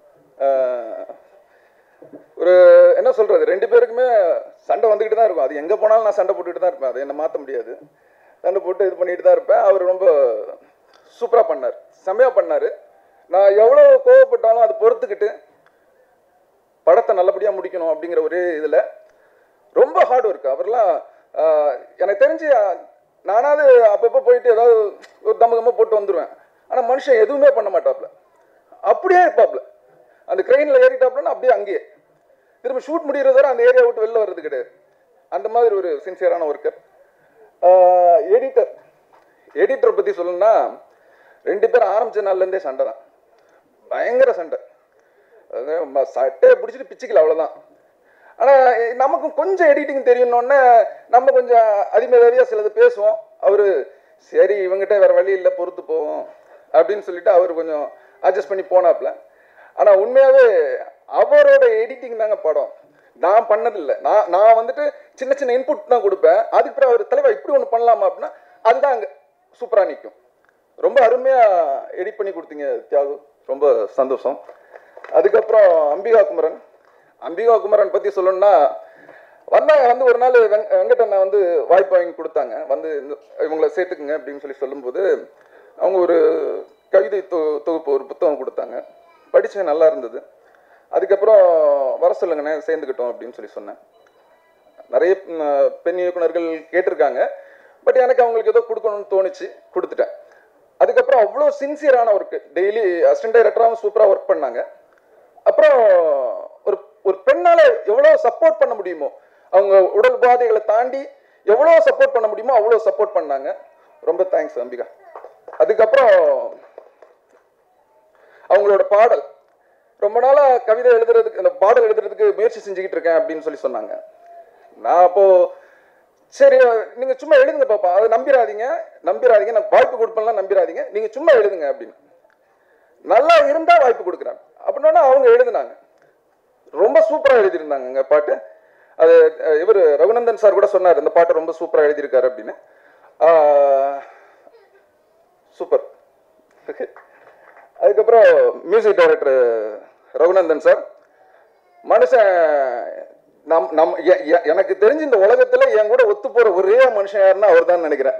ஒரு என்ன சொல்றது ரெண்டு பேருக்குமே சண்டை வந்துக்கிட்டு தான் இருக்கும் அது எங்கே போனாலும் நான் சண்டை போட்டுக்கிட்டு தான் இருப்பேன் அதை என்ன மாற்ற முடியாது சண்டை போட்டு இது பண்ணிட்டு தான் இருப்பேன் அவர் ரொம்ப சூப்பராக பண்ணார் செம்மையாக பண்ணார் நான் எவ்வளோ கோவப்பட்டாலும் அதை பொறுத்துக்கிட்டு படத்தை நல்லபடியாக முடிக்கணும் அப்படிங்கிற ஒரே இதில் ரொம்ப ஹார்ட் ஒர்க் அவர்லாம் ஆஹ், எனக்கு தெரிஞ்சு ஆஹ், நானாவது அப்பப்போ போயிட்டு ஏதாவது ஒரு தம்ம தம்ம போட்டு வந்துடுவேன் ஆனால் மனுஷன் எதுவுமே பண்ண மாட்டாப்ல அப்படியே இருப்பாப்ல அந்த க்ரெயினில் ஏறிட்டாப்லன்னா அப்படியே அங்கேயே திரும்ப ஷூட் முடிகிறது வரை அந்த ஏரியா விட்டு வெளில வர்றது கிடையாது அந்த மாதிரி ஒரு சின்சியரான ஒர்க்கர் எடிட்டர் எடிட்டரை பற்றி சொல்லணும்னா ரெண்டு பேரும் ஆரம்பிச்ச நாள்லேருந்தே சண்டை தான் பயங்கர சண்டை அது ம- சட்டையை பிடிச்சிட்டு பிச்சுக்கல அவ்வளோதான் ஆனால் நமக்கும் கொஞ்சம் எடிட்டிங் தெரியணுன்னே நம்ம கொஞ்சம் அதிமேதாவியாக சிலது பேசுவோம் அவர் சரி இவங்ககிட்ட வேறு வழி இல்லை பொறுத்து போவோம் அப்படின்னு சொல்லிட்டு அவர் கொஞ்சம் அட்ஜஸ்ட் பண்ணி போனாப்ல ஆனால் உண்மையாகவே அவரோட எடிட்டிங் தாங்க படம் நான் பண்ணதில்லை நான் நான் வந்துட்டு சின்ன சின்ன இன்புட் தான் கொடுப்பேன் அதுக்கு பிறகு அவர் தலைவா இப்படி ஒன்று பண்ணலாமா அப்படின்னா அதுதான் அங்கே சூப்பராக நிற்கும் ரொம்ப அருமையாக எடிட் பண்ணி கொடுத்தீங்க தியாகு ரொம்ப சந்தோஷம் அதுக்கப்புறம் அம்பிகா குமரன் அம்பிகா குமரன் பற்றி சொல்லணும்னா வந்தாங்க வந்து ஒரு நாள் வெங் வெங்கடண்ணா வந்து வாய்ப்பு வாங்கி கொடுத்தாங்க வந்து இந்த- இவங்களை சேர்த்துக்குங்க அப்படின்னு சொல்லி சொல்லும்போது அவங்க ஒரு கவிதை தொ தொகுப்பு ஒரு புத்தகம் கொடுத்தாங்க படித்தேன் நல்லா இருந்தது அதுக்கப்புறம் வர சொல்லுங்கண்ணே சேர்ந்துக்கிட்டோம் அப்படின்னு சொல்லி சொன்னேன் நிறைய ம், பெண் இயக்குனர்கள் கேட்டிருக்காங்க பட் எனக்கு அவங்களுக்கு ஏதோ கொடுக்கணும்னு தோணுச்சு கொடுத்துட்டேன் அதுக்கப்புறம் அவ்வளோ சின்சியரான ஒர்க்கு டெய்லி அசிஸ்டன்ட் டைரக்டராகவும் சூப்பராக ஒர்க் பண்ணாங்க அப்புறம் ஒரு ஒரு பெண்ணால் எவ்வளோ சப்போர்ட் பண்ண முடியுமோ அவங்க உடல் உபாதைகளை தாண்டி எவ்வளோ சப்போர்ட் பண்ண முடியுமோ அவ்வளோ சப்போர்ட் பண்ணாங்க ரொம்ப தேங்க்ஸ் அம்பிகா அதுக்கப்புறம் அவங்களோட பாடல் ரொம்ப நாளாக கவிதை எழுதுறதுக்கு அந்த பாடல் எழுதுறதுக்கு முயற்சி செஞ்சுக்கிட்டு இருக்கேன் அப்படின்னு சொல்லி சொன்னாங்க நான் அப்போ சரி நீங்க சும்மா எழுதுங்க பாப்பா அதை நம்பிராதீங்க நம்பிராதீங்க நான் வாய்ப்பு கொடுப்பேன்லாம் நம்பிராதீங்க நீங்க சும்மா எழுதுங்க அப்படின்னு நல்லா இருந்தா வாய்ப்பு கொடுக்குறேன் அப்படின்னா அவங்க எழுதுனாங்க ரொம்ப சூப்பரா எழுதியிருந்தாங்க பாட்டு அது இவர் ரகுநந்தன் சார் கூட சொன்னார் இந்த பாட்டை ரொம்ப சூப்பரா எழுதியிருக்காரு அப்படின்னு சூப்பர் அதுக்கப்புறம் மியூசிக் டைரக்டர் ரகுநந்தன் சார் மனுஷன் நம் நம் எ- எ- எனக்கு தெரிஞ்சு இந்த உலகத்துல என் கூட ஒத்து போற ஒரே மனுஷன் யாருன்னா அவர் தான் நினைக்கிறேன்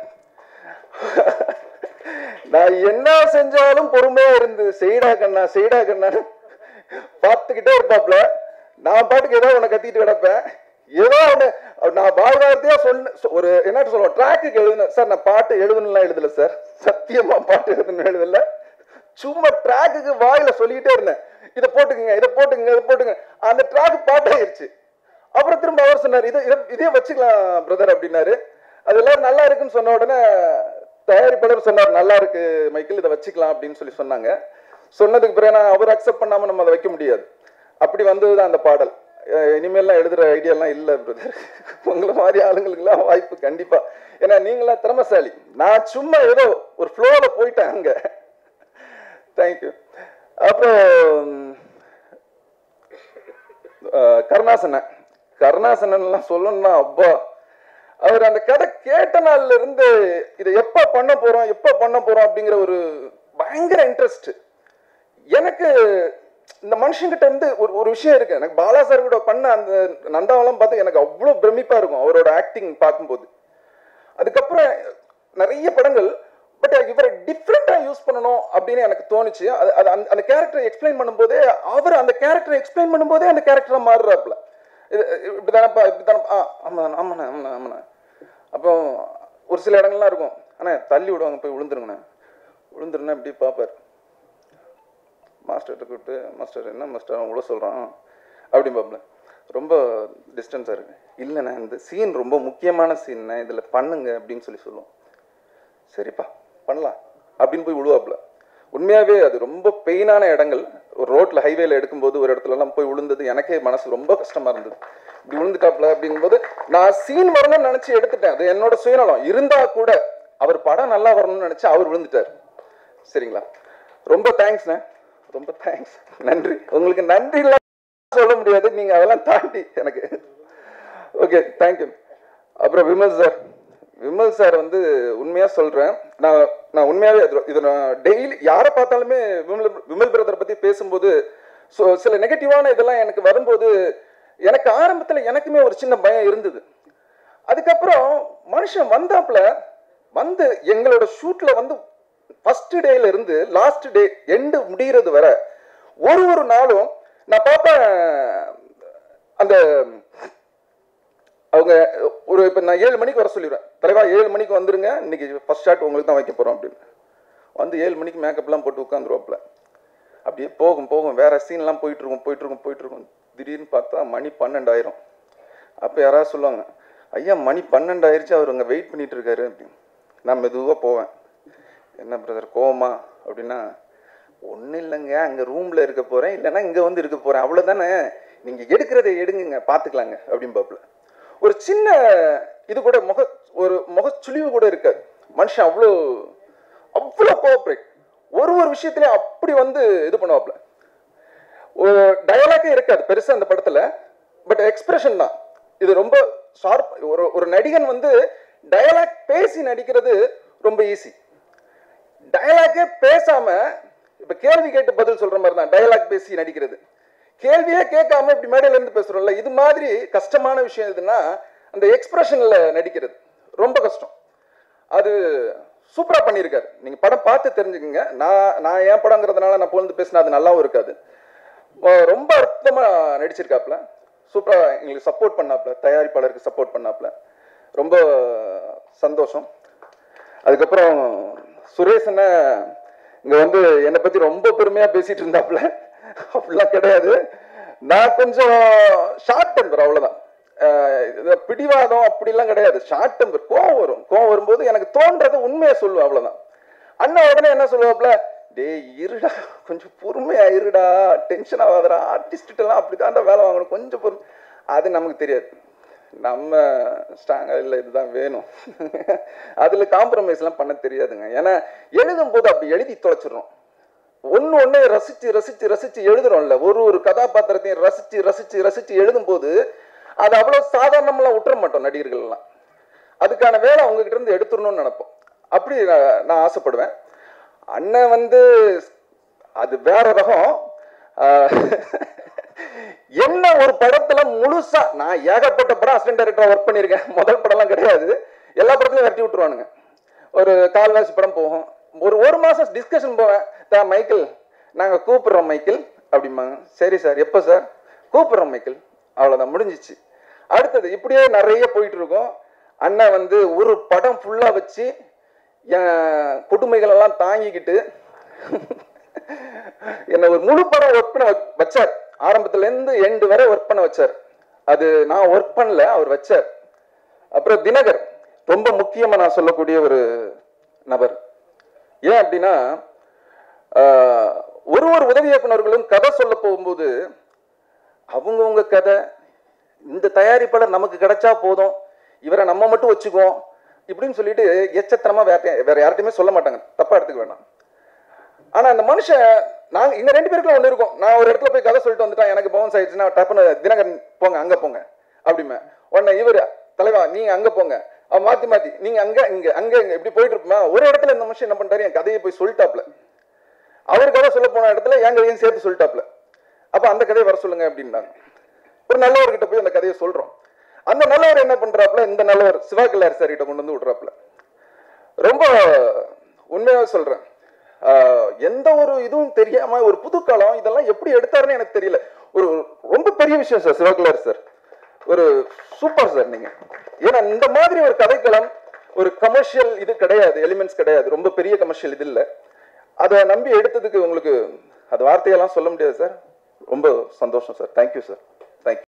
நான் என்ன செஞ்சாலும் பொறுமையா இருந்து செய்டா கண்ணா செய்டா கண்ணான்னு பார்த்துக்கிட்டே இருப்பாப்ல நான் பாட்டுக்கு ஏதோ ஒன்று கத்திட்டு கிடப்பேன் ஏதோ ஒன்று நான் பாய் வார்த்தையா சொன்ன சொ- ஒரு என்ன சொல்லுவோம் ட்ராக்குக்கு எழுதுனேன் சார் நான் பாட்டு எழுதணும்லாம் எழுதல சார் சத்தியமா பாட்டு எழுதணும் எழுதல சும்மா ட்ராக்குக்கு வாயில சொல்லிக்கிட்டே இருந்தேன் இதை போட்டுக்குங்க இதை போட்டுங்க இதை போட்டுங்க அந்த ட்ராக் பாட்டாயிருச்சு அப்புறம் திரும்ப அவர் சொன்னார் இது இதை இதே வச்சுக்கலாம் பிரதர் அப்படின்னாரு அது எல்லாரும் நல்லா இருக்குன்னு சொன்ன உடனே தயாரிப்பாளர் சொன்னார் நல்லா இருக்கு மைக்கேல் இதை வச்சுக்கலாம் அப்படின்னு சொல்லி சொன்னாங்க சொன்னதுக்கு பிறகு நான் அவர் அக்செப்ட் பண்ணாம நம்ம அதை வைக்க முடியாது அப்படி வந்தது தான் அந்த பாடல் அஹ் இனிமேல்லாம் எழுதுற ஐடியாலாம் இல்லை பிரதர் உங்களை மாதிரி ஆளுங்களுக்குலாம் வாய்ப்பு கண்டிப்பா ஏன்னா நீங்களாம் திறமசாலி நான் சும்மா ஏதோ ஒரு ஃப்ளோவில் போயிட்டேன் அங்க தேங்க்யூ அப்புறம் அஹ் கருணாசனன் கருணாசனன்லாம் சொல்லணும்னா அப்பா அவர் அந்த கதை கேட்ட நாள்ல இருந்து இதை எப்ப பண்ண போறோம் எப்ப பண்ண போறோம் அப்படிங்கிற ஒரு பயங்கர இன்ட்ரெஸ்ட் எனக்கு இந்த மனுஷங்கிட்ட இருந்து ஒரு ஒரு விஷயம் இருக்கு எனக்கு பாலா சார் கூட பண்ண அந்த நந்தாவெல்லாம் பார்த்து எனக்கு அவ்வளோ பிரமிப்பா இருக்கும் அவரோட ஆக்டிங் பார்க்கும்போது அதுக்கப்புறம் நிறைய படங்கள் பட் இவரை டிஃப்ரெண்ட்டாக யூஸ் பண்ணணும் அப்படின்னு எனக்கு தோணுச்சு அது அது அந்த அந்த கேரக்டரை எக்ஸ்பிளைன் பண்ணும்போதே அவர் அந்த கேரக்டரை எக்ஸ்பிளைன் பண்ணும்போதே அந்த கேரக்டராக மாறுறாப்புல இது இப்படி தானப்பா இப்படி தானப்பா ஆ ஆமாம் ஆமாண்ணே ஆமாண்ணே ஆமாண்ணே அப்போ ஒரு சில இடங்கள்லாம் இருக்கும் அண்ணே தள்ளி விடுவாங்க போய் விழுந்துருங்கண்ணே விழுந்துருன்னா இப்படி பார்ப்பார் மாஸ்டர்கிட்ட கூப்பிட்டு மாஸ்டர் என்ன மாஸ்டர் அவன் உள்ள சொல்கிறான் அப்படி பாப்பல ரொம்ப டிஸ்டன்ஸாக இருக்கு இல்லைண்ணே இந்த சீன் ரொம்ப முக்கியமான சீன்ண்ணே இதில் பண்ணுங்க அப்படின்னு சொல்லி சொல்லுவோம் சரிப்பா பண்ணலாம் அப்படின்னு போய் விழுவாப்புல உண்மையாகவே அது ரொம்ப பெயினான இடங்கள் ஒரு ரோட்டில் ஹைவேல எடுக்கும்போது ஒரு இடத்துலலாம் போய் விழுந்தது எனக்கே மனசு ரொம்ப கஷ்டமாக இருந்தது இப்படி விழுந்துட்டாப்புல அப்படிங்கும்போது நான் சீன் வரணும்னு நினச்சி எடுத்துட்டேன் அது என்னோட சுயநலம் இருந்தால் கூட அவர் படம் நல்லா வரணும்னு நினச்சி அவர் விழுந்துட்டார் சரிங்களா ரொம்ப தேங்க்ஸ்ண்ணே ரொம்ப தேங்க்ஸ் நன்றி உங்களுக்கு நன்றி இல்லாம சொல்ல முடியாது நீங்கள் அதெல்லாம் தாண்டி எனக்கு ஓகே தேங்க்யூ அப்புறம் விமல் சார் விமல் சார் வந்து உண்மையா சொல்றேன் நான் நான் உண்மையாவே இது- இது நான் டெய்லி யாரை பார்த்தாலுமே விமல் விமல் பிரதரை பத்தி பேசும்போது ஸோ சில நெகட்டிவான இதெல்லாம் எனக்கு வரும்போது எனக்கு ஆரம்பத்தில் எனக்குமே ஒரு சின்ன பயம் இருந்தது அதுக்கப்புறம் மனுஷன் வந்தாப்புல வந்து எங்களோட ஷூட்ல வந்து ஃபர்ஸ்ட் டேல இருந்து லாஸ்ட் டே எண்டு முடிகிறது வரை ஒரு ஒரு நாளும் நான் பார்ப்பேன் அந்த அவங்க ஒரு இப்போ நான் ஏழு மணிக்கு வர சொல்லிடுவேன் தலைவா ஏழு மணிக்கு வந்துருங்க இன்னைக்கு ஃபர்ஸ்ட் ஷாட் உங்களுக்கு தான் வைக்க போகிறோம் அப்படின்னு வந்து ஏழு மணிக்கு மேக்கப்லாம் போட்டு உட்காந்துருவாப்புல அப்படியே போகும் போகும் வேற சீன்லாம் போயிட்டு இருக்கும் போயிட்டு இருக்கும் போயிட்டு இருக்கும் திடீர்னு பார்த்தா மணி பன்னெண்டாயிரம் அப்போ யாராவது சொல்லுவாங்க ஐயா மணி பன்னெண்டாயிருச்சு அவர் அங்கே வெயிட் பண்ணிட்டு இருக்காரு அப்படின்னு நான் மெதுவாக போவேன் என்ன பிரதர் கோவமா அப்படின்னா ஒன்றும் இல்லைங்க அங்கே ரூமில் இருக்க போகிறேன் இல்லைன்னா இங்கே வந்து இருக்க போகிறேன் அவ்வளோதானே நீங்கள் எடுக்கிறதை எடுங்குங்க பார்த்துக்கலாங்க அப்படின்னு பாப்புல ஒரு சின்ன இது கூட முக ஒரு முகச்சுளிவு கூட இருக்காது மனுஷன் அவ்வளோ அவ்வளோ கோஆப்ரேட் ஒரு ஒரு விஷயத்துலையும் அப்படி வந்து இது பண்ணுவாப்புல ஒரு டயலாக்கே இருக்காது பெருசா அந்த படத்துல பட் எக்ஸ்பிரஷன் தான் இது ரொம்ப ஷார்ப் ஒரு ஒரு நடிகன் வந்து டயலாக் பேசி நடிக்கிறது ரொம்ப ஈஸி டயலாக்கே பேசாம இப்ப கேள்வி கேட்டு பதில் சொல்ற மாதிரி தான் டயலாக் பேசி நடிக்கிறது கேள்வியே கேட்காம இப்படி மேடையில இருந்து பேசுறோம்ல இது மாதிரி கஷ்டமான விஷயம் எதுன்னா அந்த எக்ஸ்பிரஷன்ல நடிக்கிறது ரொம்ப கஷ்டம் அது சூப்பரா பண்ணியிருக்காரு நீங்க படம் பார்த்து தெரிஞ்சுக்கங்க நான் நான் என் படங்கிறதுனால நான் புகழ்ந்து பேசினா அது நல்லாவும் இருக்காது அஹ் ரொம்ப அற்புதமா நடிச்சிருக்காப்ல சூப்பரா எங்களுக்கு சப்போர்ட் பண்ணாப்ல தயாரிப்பாளருக்கு சப்போர்ட் பண்ணாப்ல ரொம்ப சந்தோஷம் அதுக்கப்புறம் சுரேஷனை இங்க வந்து என்னை பத்தி ரொம்ப பெருமையா பேசிட்டு இருந்தாப்ல அப்படிலாம் கிடையாது நான் கொஞ்சம் ஷார்ட் டெம்பர் அவ்வளவுதான் அஹ் இது பிடிவாதம் அப்படிலாம் கிடையாது ஷார்ட் டெம்பர் கோவம் வரும் கோவம் வரும்போது எனக்கு தோன்றதை உண்மையை சொல்லுவேன் அவ்வளவுதான் அண்ணா உடனே என்ன சொல்லுவாப்ல டேய் இருடா கொஞ்சம் பொறுமையா இருடா டென்ஷன் ஆகாதடா ஆர்டிஸ்ட் எல்லாம் அப்படிதான்டா வேலை வாங்கணும் கொஞ்சம் பொறுமை அது நமக்கு தெரியாது நம்ம ஸ்ட்ராங்காக இல்லை இதுதான் வேணும் அதில் காம்ப்ரமைஸ்லாம் பண்ண தெரியாதுங்க ஏன்னா எழுதும் போது அப்படி எழுதி தொலைச்சிடுறோம் ஒன்று ஒன்று ரசித்து ரசித்து ரசித்து எழுதுறோம்ல ஒரு ஒரு கதாபாத்திரத்தையும் ரசித்து ரசித்து ரசித்து எழுதும்போது அது அவ்வளோ சாதாரணமெல்லாம் விட்டுற மாட்டோம் நடிகர்கள்லாம் அதுக்கான வேலை அவங்ககிட்ட இருந்து எடுத்துடணும்னு நினைப்போம் அப்படி நான் நான் ஆசைப்படுவேன் அண்ணன் வந்து அது வேற ரகம் ஆஹ், என்ன ஒரு படத்துல முழுசா நான் ஏகப்பட்ட படம் அசிஸ்டன்ட் டைரக்டரா ஒர்க் பண்ணியிருக்கேன் முதல் படம்லாம் கிடையாது எல்லா படத்துலையும் வெட்டி விட்டுருவானுங்க ஒரு கால்வாசி படம் போகும் ஒரு ஒரு மாசம் டிஸ்கஷன் போவேன் தா மைக்கேல் நாங்க கூப்பிடுறோம் மைக்கேல் அப்படிம்பாங்க சரி சார் எப்போ சார் கூப்பிடுறோம் மைக்கேல் அவ்வளோதான் முடிஞ்சிச்சு அடுத்தது இப்படியே நிறைய போயிட்டு இருக்கும் அண்ணன் வந்து ஒரு படம் ஃபுல்லா வச்சு என் கொடுமைகள் எல்லாம் தாங்கிக்கிட்டு என்னை ஒரு முழு படம் ஒர்க் பண்ண வ- வச்சார் ஆரம்பத்துல இருந்து எண்டு வரை ஒர்க் பண்ண வச்சார் அது நான் ஒர்க் பண்ணல அவர் வச்சார் அப்புறம் தினகர் ரொம்ப முக்கியமா நான் சொல்லக்கூடிய ஒரு நபர் ஏன் அப்படின்னா ஆஹ், ஒரு ஒரு உதவி இயக்குனர்களும் கதை சொல்ல போகும்போது அவங்கவுங்க கதை இந்த தயாரிப்பாளர் நமக்கு கிடைச்சா போதும் இவரை நம்ம மட்டும் வச்சுக்குவோம் இப்படின்னு சொல்லிட்டு எச்சத்தனமா வேற வேற யார்கிட்டயுமே சொல்ல மாட்டாங்க தப்பா எடுத்துக்க வேண்டாம் ஆனா அந்த மனுஷன் நாங்க இங்க ரெண்டு பேருக்குள்ள ஒண்ணு இருக்கும் நான் ஒரு இடத்துல போய் கதை சொல்லிட்டு வந்துட்டேன் எனக்கு பவுன்ஸ் ஆயிடுச்சுன்னா டப்புன்னு தினகரன் போங்க அங்க போங்க அப்படிமே உடனே இவர் தலைவா நீங்க அங்க போங்க அவன் மாத்தி மாத்தி நீங்க அங்க இங்க அங்க இங்க இப்படி போயிட்டு இருப்போமா ஒரு இடத்துல இந்த மனுஷன் என்ன பண்றாரு என் கதையை போய் சொல்லிட்டாப்ல அவர் கதை சொல்ல போன இடத்துல என் கதையும் சேர்த்து சொல்லிட்டாப்ல அப்ப அந்த கதையை வர சொல்லுங்க அப்படின்னாங்க ஒரு நல்லவர்கிட்ட போய் அந்த கதையை சொல்றோம் அந்த நல்லவர் என்ன பண்றாப்ல இந்த நல்லவர் சிவா கல்யார் சார் கிட்ட கொண்டு வந்து விடுறாப்ல ரொம்ப உண்மையாக சொல்றேன் ஆஹ் எந்த ஒரு இதுவும் தெரியாம ஒரு புதுக்காலம் இதெல்லாம் எப்படி எடுத்தாருன்னு எனக்கு தெரியல ஒரு ரொம்ப பெரிய விஷயம் சார் சிவகுலார் சார் ஒரு சூப்பர் சார் நீங்க ஏன்னா இந்த மாதிரி ஒரு கதைக்களம் ஒரு கமர்ஷியல் இது கிடையாது எலிமெண்ட்ஸ் கிடையாது ரொம்ப பெரிய கமர்ஷியல் இது இல்லை அதை நம்பி எடுத்ததுக்கு உங்களுக்கு அது வார்த்தையெல்லாம் சொல்ல முடியாது சார் ரொம்ப சந்தோஷம் சார் தேங்க்யூ சார் தேங்க்யூ